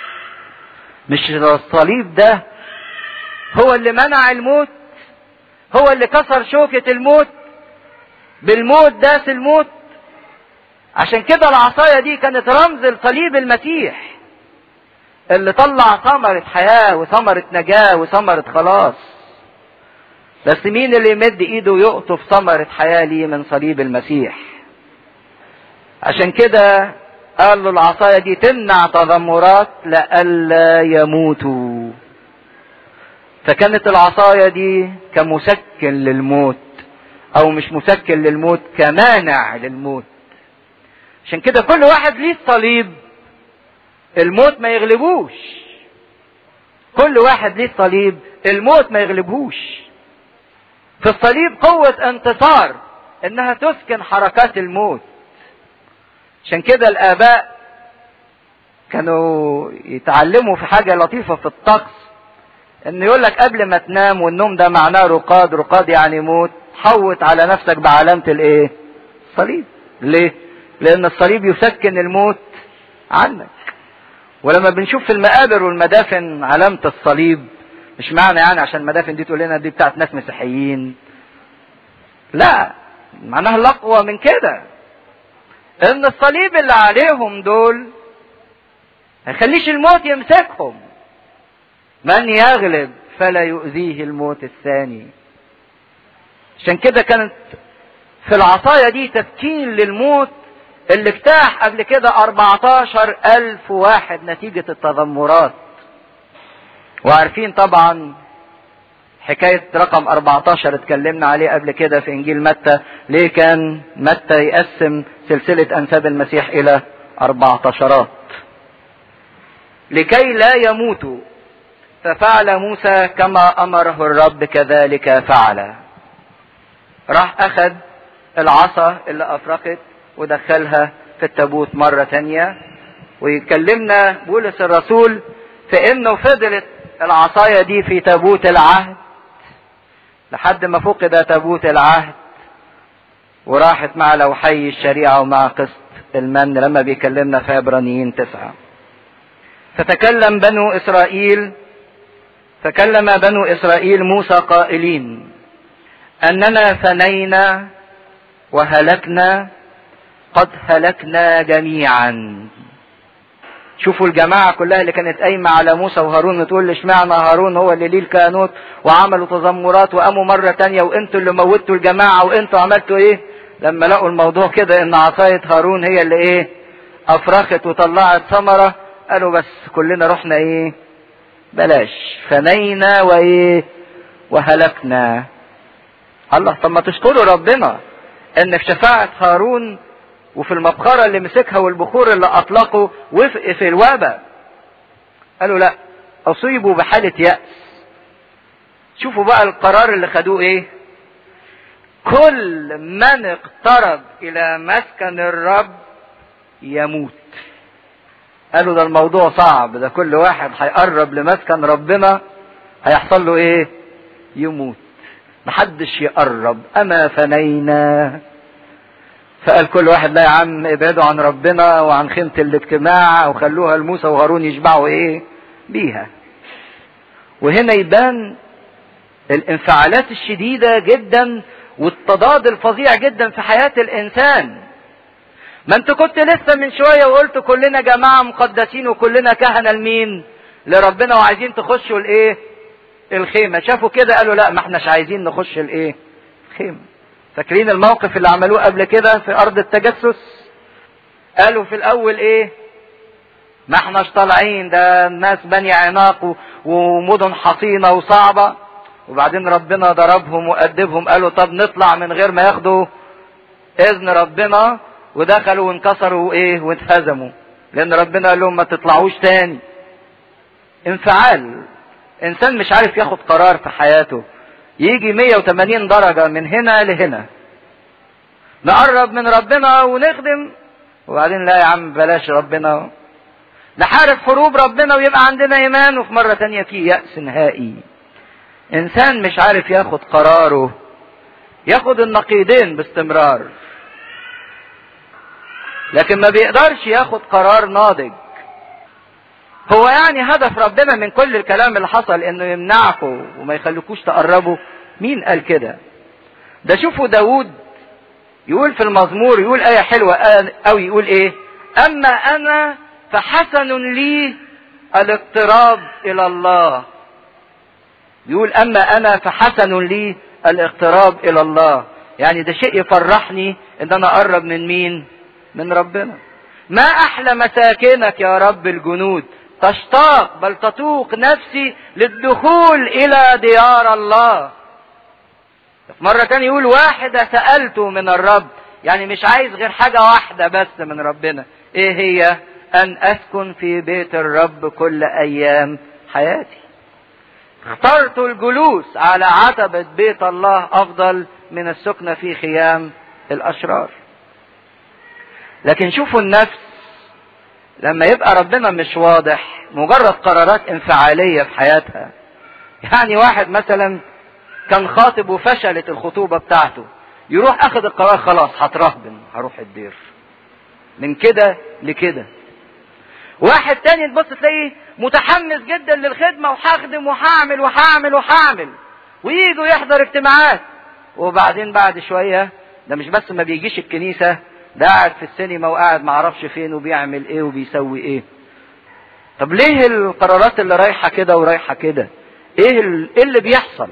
مش الصليب ده هو اللي منع الموت هو اللي كسر شوكة الموت بالموت داس الموت عشان كده العصاية دي كانت رمز لصليب المسيح اللي طلع ثمرة حياة وثمرة نجاة وثمرة خلاص بس مين اللي يمد ايده ويقطف ثمرة حياة ليه من صليب المسيح عشان كده قال له العصاية دي تمنع تذمرات لئلا يموتوا فكانت العصاية دي كمسكن للموت او مش مسكن للموت كمانع للموت عشان كده كل واحد ليه الصليب الموت ما يغلبوش كل واحد ليه الصليب الموت ما يغلبوش في الصليب قوة انتصار انها تسكن حركات الموت عشان كده الاباء كانوا يتعلموا في حاجة لطيفة في الطقس ان يقول لك قبل ما تنام والنوم ده معناه رقاد رقاد يعني موت حوت على نفسك بعلامة الايه الصليب ليه لان الصليب يسكن الموت عنك ولما بنشوف في المقابر والمدافن علامة الصليب مش معنى يعني عشان المدافن دي تقول لنا دي بتاعت ناس مسيحيين لا معناها الاقوى من كده ان الصليب اللي عليهم دول ما يخليش الموت يمسكهم من يغلب فلا يؤذيه الموت الثاني عشان كده كانت في العصاية دي تسكين للموت اللي اجتاح قبل كده 14 ألف واحد نتيجة التذمرات وعارفين طبعا حكاية رقم 14 اتكلمنا عليه قبل كده في انجيل متى ليه كان متى يقسم سلسلة انساب المسيح الى 14 لكي لا يموتوا ففعل موسى كما امره الرب كذلك فعل راح اخذ العصا اللي افرقت ودخلها في التابوت مرة تانية ويكلمنا بولس الرسول في انه فضلت العصاية دي في تابوت العهد لحد ما فقد تابوت العهد وراحت مع لوحي الشريعة ومع قسط المن لما بيكلمنا في عبرانيين تسعة فتكلم بنو إسرائيل فكلم بنو إسرائيل موسى قائلين أننا فنينا وهلكنا قد هلكنا جميعا شوفوا الجماعة كلها اللي كانت قايمة على موسى وهارون تقول اشمعنى هارون هو اللي ليه الكهنوت وعملوا تذمرات وقاموا مرة تانية وانتوا اللي موتوا الجماعة وانتوا عملتوا ايه لما لقوا الموضوع كده ان عصاية هارون هي اللي ايه افرخت وطلعت ثمرة قالوا بس كلنا رحنا ايه بلاش فنينا وايه وهلكنا الله طب ما تشكروا ربنا ان في شفاعة هارون وفي المبخرة اللي مسكها والبخور اللي اطلقوا وفق في الوباء قالوا لا اصيبوا بحالة يأس شوفوا بقى القرار اللي خدوه ايه كل من اقترب الى مسكن الرب يموت قالوا ده الموضوع صعب ده كل واحد هيقرب لمسكن ربنا هيحصل له ايه يموت محدش يقرب اما فنينا فقال كل واحد لا يا عم ابعدوا عن ربنا وعن خيمة الاجتماع وخلوها لموسى وهارون يشبعوا ايه بيها وهنا يبان الانفعالات الشديدة جدا والتضاد الفظيع جدا في حياة الانسان ما انت كنت لسه من شوية وقلت كلنا جماعة مقدسين وكلنا كهنة لمين لربنا وعايزين تخشوا الايه الخيمة شافوا كده قالوا لا ما احناش عايزين نخش الايه الخيمة فاكرين الموقف اللي عملوه قبل كده في ارض التجسس قالوا في الاول ايه ما احناش طالعين ده الناس بني عناق ومدن حصينة وصعبة وبعدين ربنا ضربهم وأدبهم قالوا طب نطلع من غير ما ياخدوا اذن ربنا ودخلوا وانكسروا ايه واتهزموا لان ربنا قال لهم ما تطلعوش تاني انفعال انسان مش عارف ياخد قرار في حياته يجي 180 درجة من هنا لهنا نقرب من ربنا ونخدم وبعدين لا يا عم بلاش ربنا نحارب حروب ربنا ويبقى عندنا ايمان وفي مرة تانية في يأس نهائي انسان مش عارف ياخد قراره ياخد النقيضين باستمرار لكن ما بيقدرش ياخد قرار ناضج هو يعني هدف ربنا من كل الكلام اللي حصل انه يمنعكم وما يخليكوش تقربوا مين قال كده ده شوفوا داود يقول في المزمور يقول آية حلوة أو يقول إيه أما أنا فحسن لي الاقتراب إلى الله يقول أما أنا فحسن لي الاقتراب إلى الله يعني ده شيء يفرحني إن أنا أقرب من مين من ربنا ما أحلى مساكنك يا رب الجنود تشتاق بل تتوق نفسي للدخول إلى ديار الله مرة تانية يقول واحدة سألته من الرب يعني مش عايز غير حاجة واحدة بس من ربنا ايه هي ان اسكن في بيت الرب كل ايام حياتي اخترت الجلوس على عتبة بيت الله افضل من السكنة في خيام الاشرار لكن شوفوا النفس لما يبقى ربنا مش واضح مجرد قرارات انفعالية في حياتها يعني واحد مثلا كان خاطب وفشلت الخطوبة بتاعته يروح اخد القرار خلاص هترهبن هروح الدير من كده لكده واحد تاني تبص تلاقيه متحمس جدا للخدمة وهخدم وهعمل وهعمل وهعمل ويجوا يحضر اجتماعات وبعدين بعد شوية ده مش بس ما بيجيش الكنيسة ده قاعد في السينما وقاعد معرفش فين وبيعمل ايه وبيسوي ايه طب ليه القرارات اللي رايحة كده ورايحة كده ايه ايه اللي بيحصل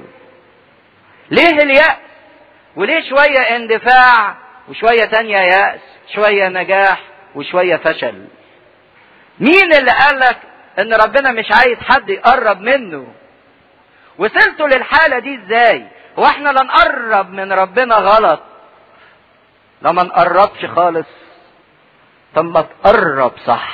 ليه اليأس وليه شوية اندفاع وشوية تانية يأس شوية نجاح وشوية فشل مين اللي قالك ان ربنا مش عايز حد يقرب منه وصلتوا للحالة دي ازاي هو احنا لا نقرب من ربنا غلط لا ما نقربش خالص طب ما تقرب صح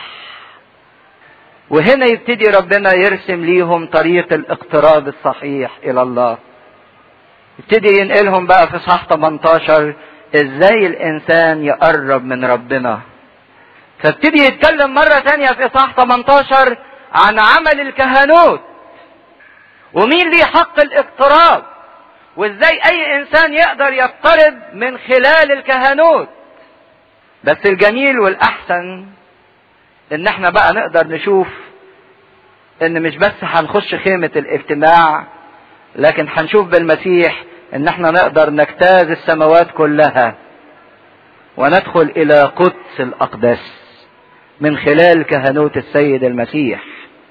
وهنا يبتدي ربنا يرسم ليهم طريق الاقتراب الصحيح الى الله يبتدي ينقلهم بقى في صح 18 ازاي الانسان يقرب من ربنا فابتدي يتكلم مرة تانية في صح 18 عن عمل الكهنوت ومين ليه حق الاقتراب وازاي اي انسان يقدر يقترب من خلال الكهنوت بس الجميل والاحسن ان احنا بقى نقدر نشوف ان مش بس هنخش خيمة الاجتماع لكن هنشوف بالمسيح ان احنا نقدر نجتاز السماوات كلها وندخل الى قدس الاقداس من خلال كهنوت السيد المسيح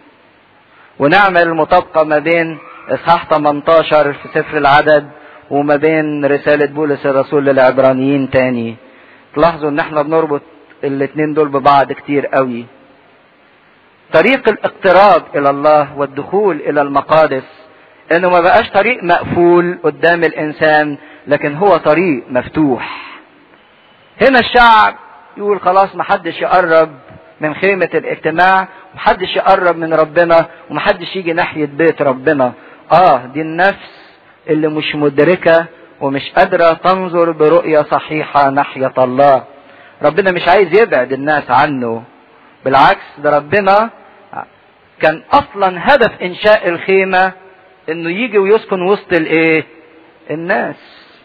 ونعمل المطابقة ما بين إصحاح 18 في سفر العدد وما بين رسالة بولس الرسول للعبرانيين تاني تلاحظوا ان احنا بنربط الاتنين دول ببعض كتير قوي طريق الاقتراب الى الله والدخول الى المقادس انه ما بقاش طريق مقفول قدام الانسان لكن هو طريق مفتوح هنا الشعب يقول خلاص محدش يقرب من خيمة الاجتماع محدش يقرب من ربنا ومحدش يجي ناحية بيت ربنا اه دي النفس اللي مش مدركة ومش قادرة تنظر برؤية صحيحة ناحية الله ربنا مش عايز يبعد الناس عنه بالعكس ده ربنا كان اصلا هدف انشاء الخيمة انه يجي ويسكن وسط الايه الناس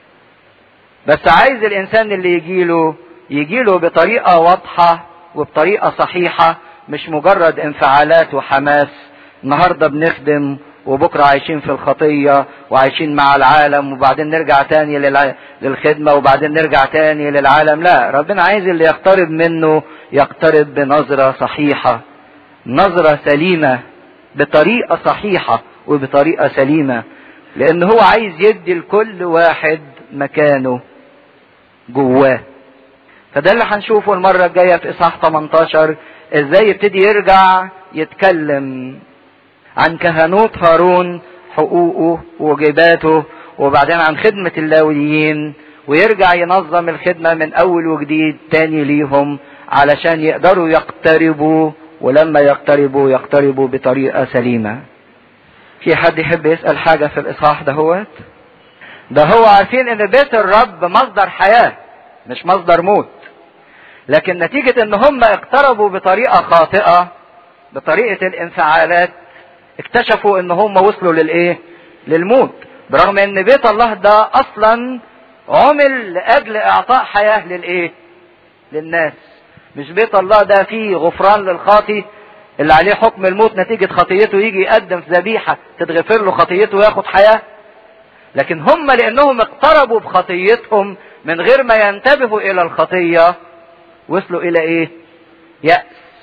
بس عايز الانسان اللي يجيله يجيله بطريقة واضحة وبطريقة صحيحة مش مجرد انفعالات وحماس النهاردة بنخدم وبكرة عايشين في الخطية وعايشين مع العالم وبعدين نرجع تاني للع... للخدمة وبعدين نرجع تاني للعالم لا ربنا عايز اللي يقترب منه يقترب بنظرة صحيحة نظرة سليمة بطريقة صحيحة وبطريقة سليمة لان هو عايز يدي لكل واحد مكانه جواه فده اللي هنشوفه المرة الجاية في إصحاح 18 ازاي يبتدي يرجع يتكلم عن كهنوت هارون حقوقه وواجباته وبعدين عن خدمة اللاويين ويرجع ينظم الخدمة من أول وجديد تاني ليهم علشان يقدروا يقتربوا ولما يقتربوا يقتربوا بطريقة سليمة في حد يحب يسأل حاجة في الإصحاح ده هو ده هو عارفين ان بيت الرب مصدر حياة مش مصدر موت لكن نتيجة ان هم اقتربوا بطريقة خاطئة بطريقة الانفعالات اكتشفوا ان هم وصلوا للايه للموت برغم ان بيت الله ده اصلا عمل لاجل اعطاء حياة للايه للناس مش بيت الله ده فيه غفران للخاطي اللي عليه حكم الموت نتيجة خطيته يجي يقدم ذبيحة تتغفر له خطيته وياخد حياة لكن هم لانهم اقتربوا بخطيتهم من غير ما ينتبهوا الى الخطية وصلوا الى ايه يأس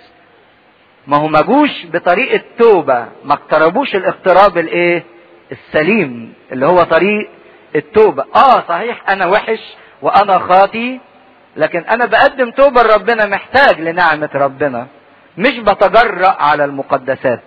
ما هو ما جوش بطريقة توبة ما اقتربوش الاقتراب الايه السليم اللي هو طريق التوبة اه صحيح انا وحش وانا خاطي لكن انا بقدم توبة لربنا محتاج لنعمة ربنا مش بتجرأ على المقدسات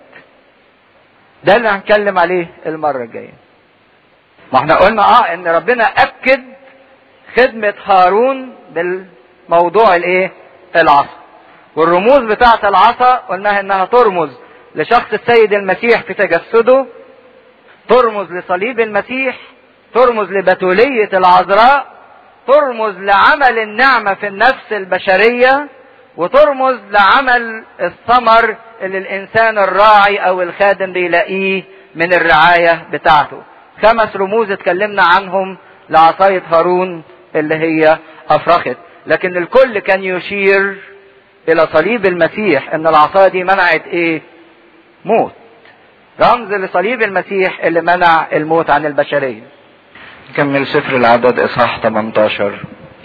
ده اللي هنتكلم عليه المرة الجاية ما احنا قلنا اه ان ربنا اكد خدمة هارون بالموضوع الايه العصا والرموز بتاعة العصا قلناها انها ترمز لشخص السيد المسيح في تجسده ترمز لصليب المسيح ترمز لبتولية العذراء ترمز لعمل النعمة في النفس البشرية وترمز لعمل الثمر اللي الانسان الراعي او الخادم بيلاقيه من الرعاية بتاعته خمس رموز اتكلمنا عنهم لعصاية هارون اللي هي افرخت لكن الكل كان يشير الى صليب المسيح ان العصاية دي منعت ايه موت رمز لصليب المسيح اللي منع الموت عن البشرية نكمل سفر العدد اصحاح 18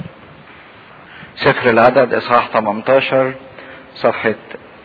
سفر العدد اصحاح 18 صفحة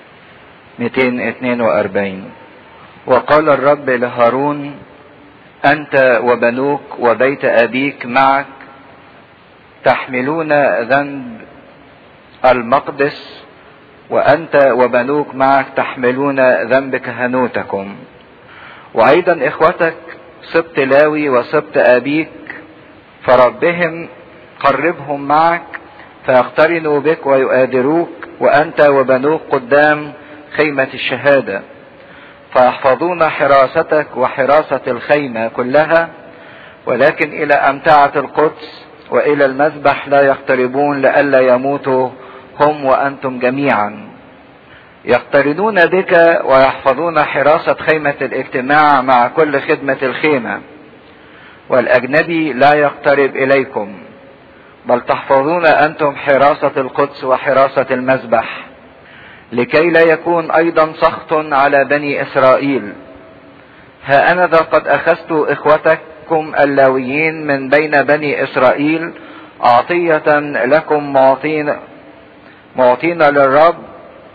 242 وقال الرب لهارون انت وبنوك وبيت ابيك معك تحملون ذنب المقدس وانت وبنوك معك تحملون ذنب كهنوتكم وايضا اخوتك سبط لاوي وسبط ابيك فربهم قربهم معك فيقترنوا بك ويؤادروك وانت وبنوك قدام خيمة الشهادة فيحفظون حراستك وحراسة الخيمة كلها ولكن الى امتعة القدس والى المذبح لا يقتربون لئلا يموتوا هم وانتم جميعا يقترنون بك ويحفظون حراسة خيمة الاجتماع مع كل خدمة الخيمة والاجنبي لا يقترب اليكم بل تحفظون انتم حراسة القدس وحراسة المذبح لكي لا يكون ايضا سخط على بني اسرائيل ها انا ذا قد اخذت اخوتكم اللاويين من بين بني اسرائيل عطية لكم معطين معطين للرب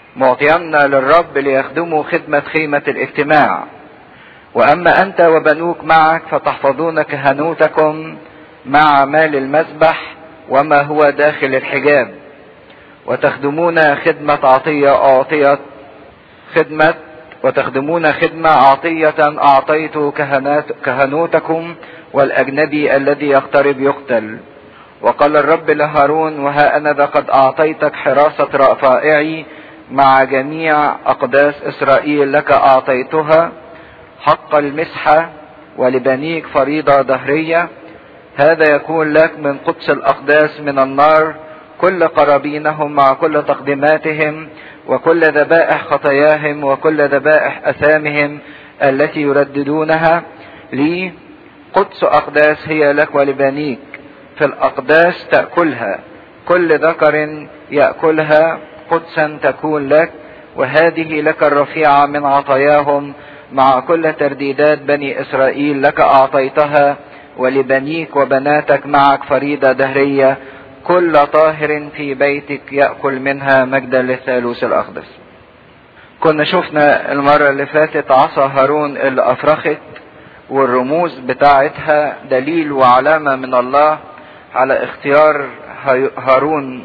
معطينا للرب ليخدموا خدمة خيمة الاجتماع وأما أنت وبنوك معك فتحفظون كهنوتكم مع مال المسبح وما هو داخل الحجاب وتخدمون خدمة عطية أعطيت خدمة وتخدمون خدمة عطية أعطيت كهنات كهنوتكم والأجنبي الذي يقترب يقتل وقال الرب لهارون وها أنا ذا قد أعطيتك حراسة رفائعي مع جميع أقداس إسرائيل لك أعطيتها حق المسحة ولبنيك فريضة دهرية هذا يكون لك من قدس الأقداس من النار كل قرابينهم مع كل تقديماتهم وكل ذبائح خطاياهم وكل ذبائح أثامهم التي يرددونها لي قدس أقداس هي لك ولبنيك في الأقداس تأكلها كل ذكر يأكلها قدسا تكون لك وهذه لك الرفيعة من عطاياهم مع كل ترديدات بني إسرائيل لك أعطيتها ولبنيك وبناتك معك فريضة دهرية كل طاهر في بيتك يأكل منها مجدا للثالوث الأقدس كنا شفنا المرة اللي فاتت عصا هارون اللي أفرخت والرموز بتاعتها دليل وعلامة من الله على اختيار هارون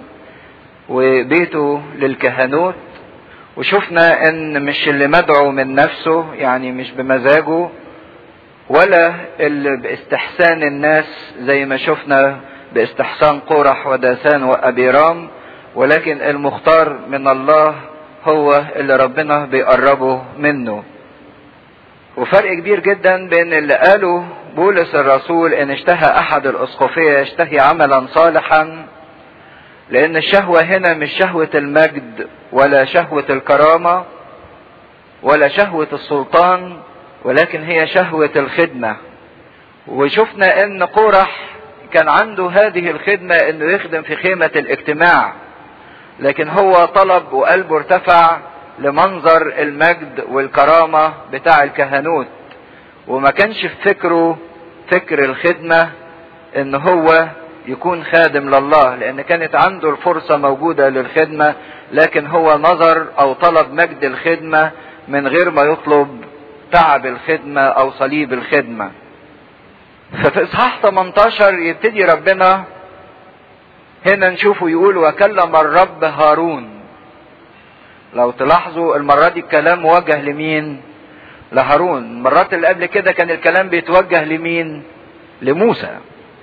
وبيته للكهنوت وشفنا ان مش اللي مدعو من نفسه يعني مش بمزاجه ولا اللي باستحسان الناس زي ما شفنا باستحسان قرح وداثان وابيرام ولكن المختار من الله هو اللي ربنا بيقربه منه وفرق كبير جدا بين اللي قاله بولس الرسول ان اشتهى احد الاسقفية يشتهي عملا صالحا لان الشهوة هنا مش شهوة المجد ولا شهوة الكرامة ولا شهوة السلطان ولكن هي شهوة الخدمة وشفنا ان قورح كان عنده هذه الخدمة انه يخدم في خيمة الاجتماع لكن هو طلب وقلبه ارتفع لمنظر المجد والكرامة بتاع الكهنوت وما كانش في فكره فكر الخدمة ان هو يكون خادم لله لان كانت عنده الفرصة موجودة للخدمة لكن هو نظر او طلب مجد الخدمة من غير ما يطلب تعب الخدمة او صليب الخدمة ففي اصحاح 18 يبتدي ربنا هنا نشوفه يقول وكلم الرب هارون لو تلاحظوا المرة دي الكلام موجه لمين لهارون المرات اللي قبل كده كان الكلام بيتوجه لمين لموسى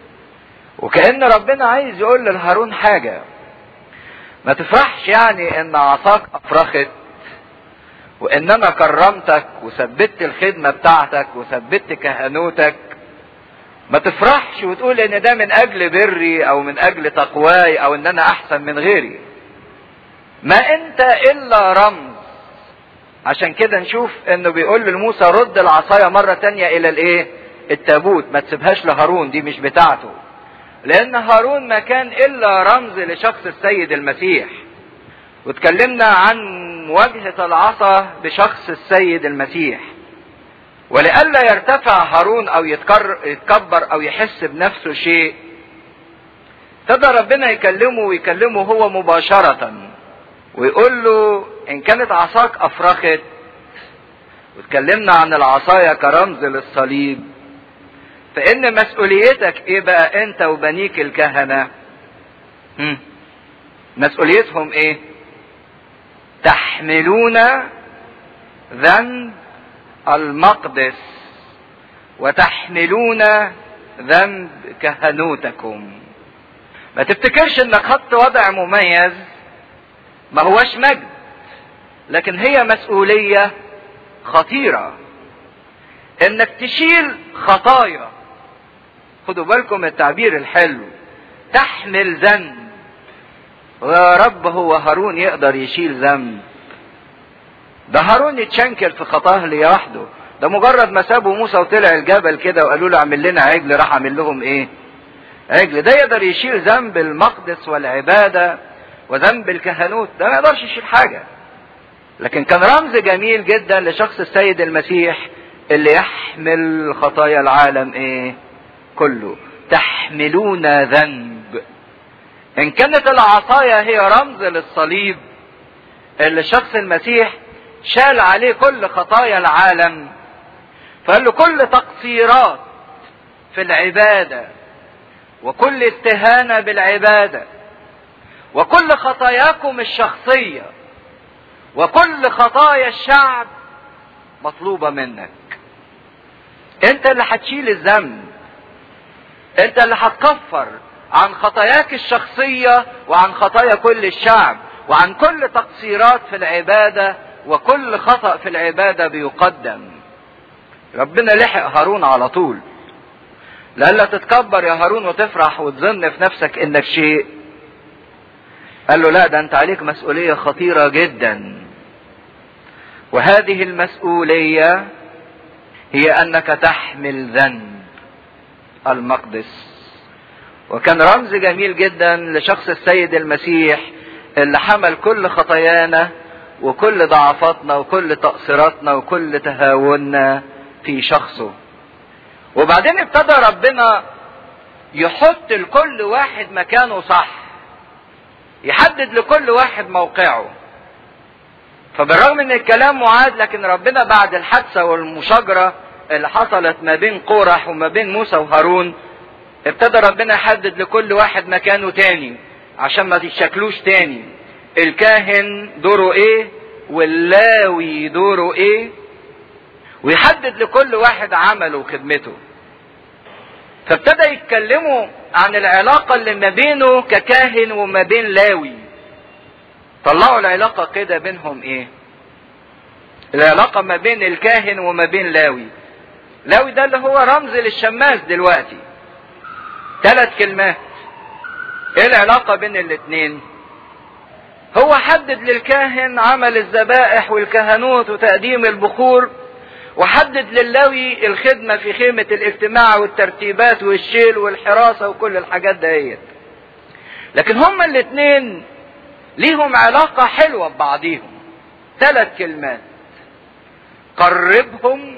وكأن ربنا عايز يقول لهارون حاجة ما تفرحش يعني ان عصاك افرخت وان انا كرمتك وثبت الخدمة بتاعتك وثبت كهنوتك ما تفرحش وتقول ان ده من اجل بري او من اجل تقواي او ان انا احسن من غيري ما انت الا رمز عشان كده نشوف انه بيقول لموسى رد العصاية مرة تانية الى الايه التابوت ما تسيبهاش لهارون دي مش بتاعته لان هارون ما كان الا رمز لشخص السيد المسيح واتكلمنا عن مواجهة العصا بشخص السيد المسيح ولئلا يرتفع هارون او يتكر يتكبر او يحس بنفسه شيء ابتدى ربنا يكلمه ويكلمه هو مباشرة ويقول له ان كانت عصاك افرخت واتكلمنا عن العصاية كرمز للصليب فان مسؤوليتك ايه بقى انت وبنيك الكهنة هم. مسؤوليتهم ايه تحملون ذنب المقدس وتحملون ذنب كهنوتكم ما تفتكرش انك خدت وضع مميز ما هوش مجد لكن هي مسؤولية خطيرة انك تشيل خطايا خدوا بالكم التعبير الحلو تحمل ذنب ويا رب هو هارون يقدر يشيل ذنب ده هارون يتشنكل في خطاه لوحده ده مجرد ما سابوا موسى وطلع الجبل كده وقالوا له اعمل لنا عجل راح عامل لهم ايه عجل ده يقدر يشيل ذنب المقدس والعبادة وذنب الكهنوت ده ما يقدرش يشيل حاجة لكن كان رمز جميل جدا لشخص السيد المسيح اللي يحمل خطايا العالم ايه كله تحملون ذنب ان كانت العصاية هي رمز للصليب اللي الشخص المسيح شال عليه كل خطايا العالم فقال له كل تقصيرات في العبادة وكل استهانة بالعبادة وكل خطاياكم الشخصية وكل خطايا الشعب مطلوبة منك انت اللي هتشيل الذنب انت اللي هتكفر عن خطاياك الشخصية وعن خطايا كل الشعب وعن كل تقصيرات في العبادة وكل خطأ في العبادة بيقدم ربنا لحق هارون على طول لألا تتكبر يا هارون وتفرح وتظن في نفسك انك شيء قال له لا ده انت عليك مسؤولية خطيرة جدا وهذه المسؤولية هي انك تحمل ذنب المقدس وكان رمز جميل جدا لشخص السيد المسيح اللي حمل كل خطايانا وكل ضعفاتنا وكل تقصيراتنا وكل تهاوننا في شخصه وبعدين ابتدى ربنا يحط لكل واحد مكانه صح يحدد لكل واحد موقعه فبالرغم ان الكلام معاد لكن ربنا بعد الحادثة والمشاجرة اللي حصلت ما بين قورح وما بين موسى وهارون ابتدى ربنا يحدد لكل واحد مكانه تاني عشان ما تتشكلوش تاني الكاهن دوره ايه واللاوي دوره ايه ويحدد لكل واحد عمله وخدمته فابتدى يتكلموا عن العلاقة اللي ما بينه ككاهن وما بين لاوي طلعوا العلاقة كده بينهم ايه العلاقة ما بين الكاهن وما بين لاوي لاوي ده اللي هو رمز للشماس دلوقتي ثلاث كلمات ايه العلاقة بين الاتنين هو حدد للكاهن عمل الذبائح والكهنوت وتقديم البخور وحدد للاوي الخدمة في خيمة الاجتماع والترتيبات والشيل والحراسة وكل الحاجات دهيت لكن هما الاتنين ليهم علاقة حلوة ببعضيهم ثلاث كلمات قربهم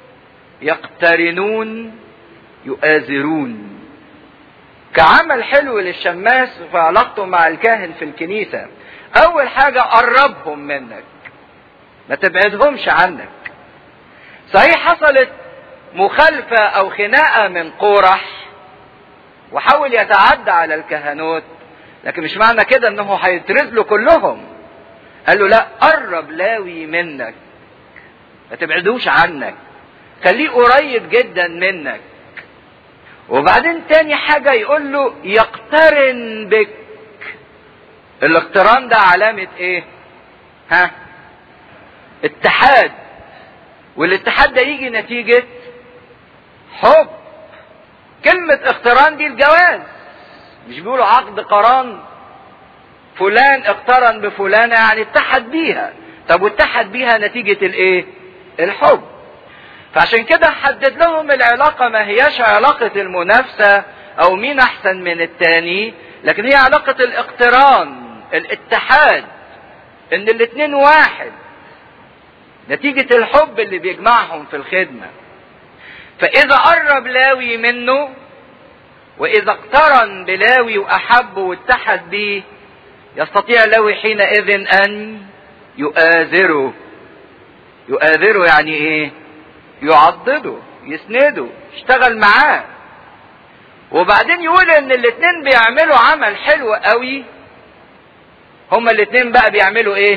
يقترنون يؤازرون كعمل حلو للشماس في علاقته مع الكاهن في الكنيسة أول حاجة قربهم منك ما تبعدهمش عنك صحيح حصلت مخالفة أو خناقة من قورح وحاول يتعدى على الكهنوت لكن مش معنى كده انه هيترزلوا كلهم قال له لا قرب لاوي منك ما تبعدوش عنك خليه قريب جدا منك وبعدين تاني حاجة يقول له يقترن بك الاقتران ده علامة ايه ها اتحاد والاتحاد ده يجي نتيجة حب كلمة اقتران دي الجواز مش بيقولوا عقد قران فلان اقترن بفلانة يعني اتحد بيها طب واتحد بيها نتيجة الايه الحب فعشان كده حدد لهم العلاقة ما هياش علاقة المنافسة او مين احسن من التاني لكن هي علاقة الاقتران الاتحاد ان الاتنين واحد نتيجة الحب اللي بيجمعهم في الخدمة فاذا قرب لاوي منه واذا اقترن بلاوي واحبه واتحد به يستطيع لاوي حينئذ ان يؤازره يؤازره يعني ايه يعضده يسنده يشتغل معاه وبعدين يقول ان الاتنين بيعملوا عمل حلو قوي هما الاتنين بقى بيعملوا ايه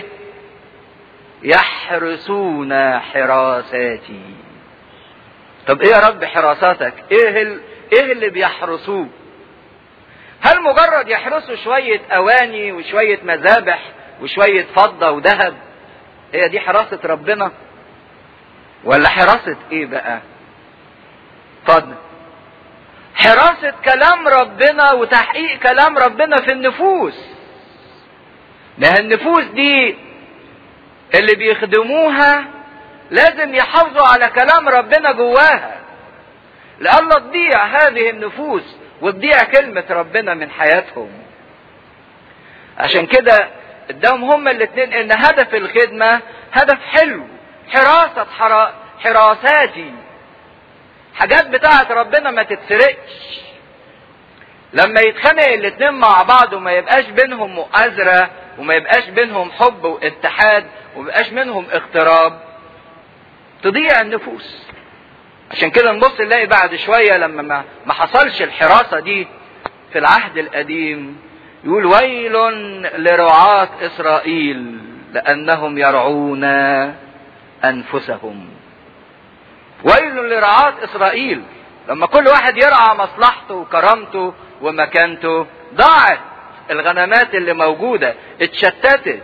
يحرسون حراساتي طب ايه يا رب حراساتك ايه ال... ايه اللي بيحرسوه هل مجرد يحرسوا شوية اواني وشوية مذابح وشوية فضة وذهب هي دي حراسة ربنا ولا حراسة ايه بقى اتفضل حراسة كلام ربنا وتحقيق كلام ربنا في النفوس ما النفوس دي اللي بيخدموها لازم يحافظوا على كلام ربنا جواها لألا تضيع هذه النفوس وتضيع كلمة ربنا من حياتهم عشان كده اداهم هما الاثنين ان هدف الخدمة هدف حلو حراسة حرا... حراساتي حاجات بتاعت ربنا ما تتسرقش لما يتخانق الاتنين مع بعض وما يبقاش بينهم مؤازرة وما يبقاش بينهم حب واتحاد وما يبقاش منهم اقتراب تضيع النفوس عشان كده نبص نلاقي بعد شوية لما ما, ما حصلش الحراسة دي في العهد القديم يقول ويل لرعاة إسرائيل لأنهم يرعون أنفسهم ويل لرعاة إسرائيل لما كل واحد يرعى مصلحته وكرامته ومكانته ضاعت الغنمات اللي موجودة اتشتتت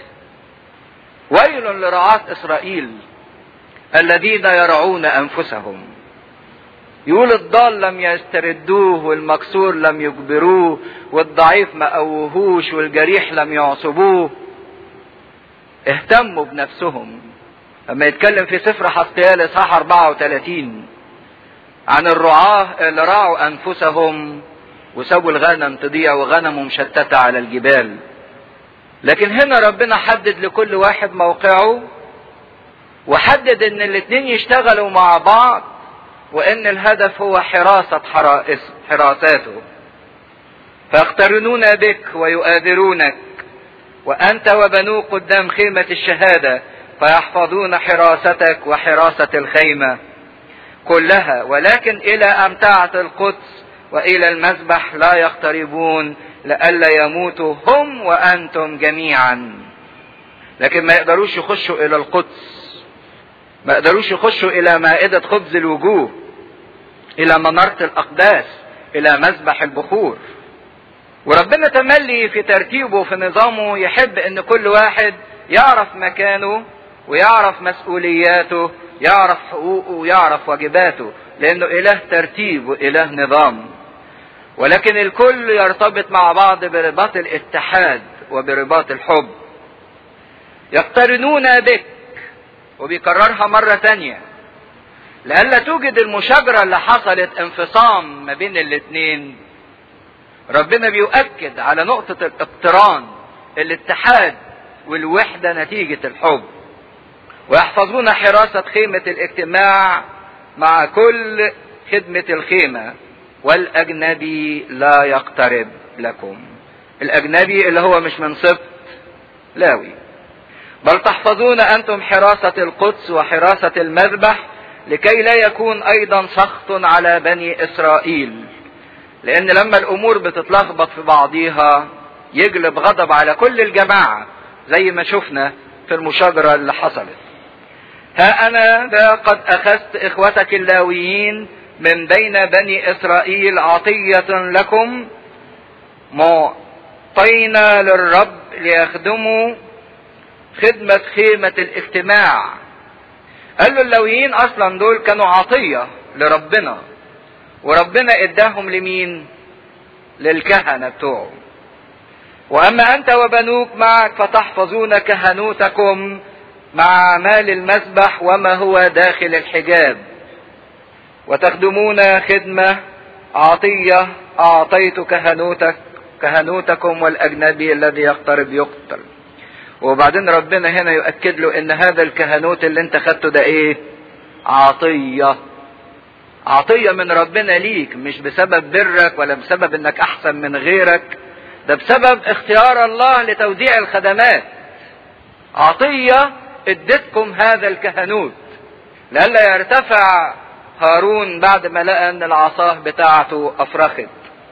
ويل لرعاة إسرائيل الذين يرعون أنفسهم يقول الضال لم يستردوه والمكسور لم يجبروه والضعيف ما قوهوش والجريح لم يعصبوه اهتموا بنفسهم لما يتكلم في سفر حسقيال اصحاح 34 عن الرعاة اللي راعوا انفسهم وسابوا الغنم تضيع وغنمه مشتتة على الجبال لكن هنا ربنا حدد لكل واحد موقعه وحدد ان الاتنين يشتغلوا مع بعض وان الهدف هو حراسة حراساته فيقترنون بك ويؤاذرونك وانت وبنوك قدام خيمة الشهادة فيحفظون حراستك وحراسة الخيمة كلها ولكن الى امتعة القدس والى المذبح لا يقتربون لئلا يموتوا هم وانتم جميعا لكن ما يقدروش يخشوا الى القدس ما يقدروش يخشوا الى مائدة خبز الوجوه الى منارة الاقداس الى مذبح البخور وربنا تملي في ترتيبه في نظامه يحب ان كل واحد يعرف مكانه ويعرف مسؤولياته يعرف حقوقه ويعرف واجباته لانه اله ترتيب واله نظام ولكن الكل يرتبط مع بعض برباط الاتحاد وبرباط الحب يقترنون بك وبيكررها مرة تانية لألا توجد المشاجرة اللي حصلت انفصام ما بين الاتنين ربنا بيؤكد على نقطة الاقتران الاتحاد والوحدة نتيجة الحب ويحفظون حراسة خيمة الاجتماع مع كل خدمة الخيمة والأجنبي لا يقترب لكم الأجنبي اللي هو مش من سبط لاوي بل تحفظون أنتم حراسة القدس وحراسة المذبح لكي لا يكون أيضا سخط على بني إسرائيل لأن لما الأمور بتتلخبط في بعضيها يجلب غضب على كل الجماعة زي ما شفنا في المشاجرة اللي حصلت ها أنا ذا قد أخذت إخوتك اللاويين من بين بني إسرائيل عطية لكم معطينا للرب ليخدموا خدمة خيمة الاجتماع قال له اللويين اصلا دول كانوا عطية لربنا وربنا اداهم لمين للكهنة بتوعه واما انت وبنوك معك فتحفظون كهنوتكم مع اعمال المسبح وما هو داخل الحجاب وتخدمون خدمة عطية اعطيت كهنوتك كهنوتكم والاجنبي الذي يقترب يقتل وبعدين ربنا هنا يؤكد له ان هذا الكهنوت اللي انت خدته ده ايه عطية عطية من ربنا ليك مش بسبب برك ولا بسبب انك احسن من غيرك ده بسبب اختيار الله لتوزيع الخدمات عطية اديتكم هذا الكهنوت لئلا يرتفع هارون بعد ما لقى ان العصاه بتاعته افرخت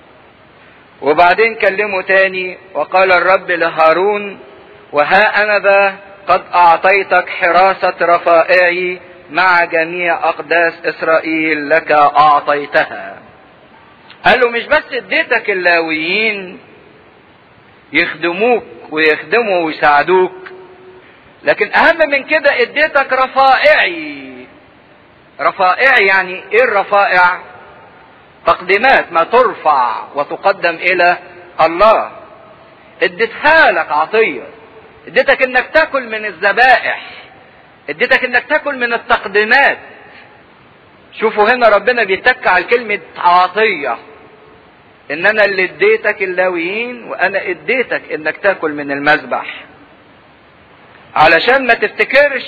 وبعدين كلمه تاني وقال الرب لهارون وها انا ذا قد اعطيتك حراسة رفائعي مع جميع اقداس اسرائيل لك اعطيتها قال له مش بس اديتك اللاويين يخدموك ويخدموا ويساعدوك لكن اهم من كده اديتك رفائعي رفائعي يعني ايه الرفائع تقديمات ما ترفع وتقدم الى الله اديتها لك عطيه اديتك انك تاكل من الذبائح اديتك انك تاكل من التقديمات شوفوا هنا ربنا بيتك على كلمة عطية ان انا اللي اديتك اللاويين وانا اديتك انك تاكل من المذبح علشان ما تفتكرش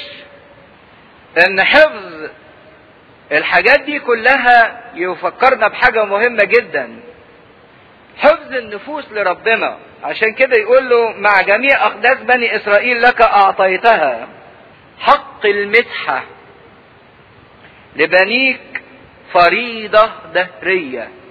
ان حفظ الحاجات دي كلها يفكرنا بحاجة مهمة جدا حفظ النفوس لربنا عشان كده يقول له مع جميع اقداس بني اسرائيل لك اعطيتها حق المسحة لبنيك فريضة دهرية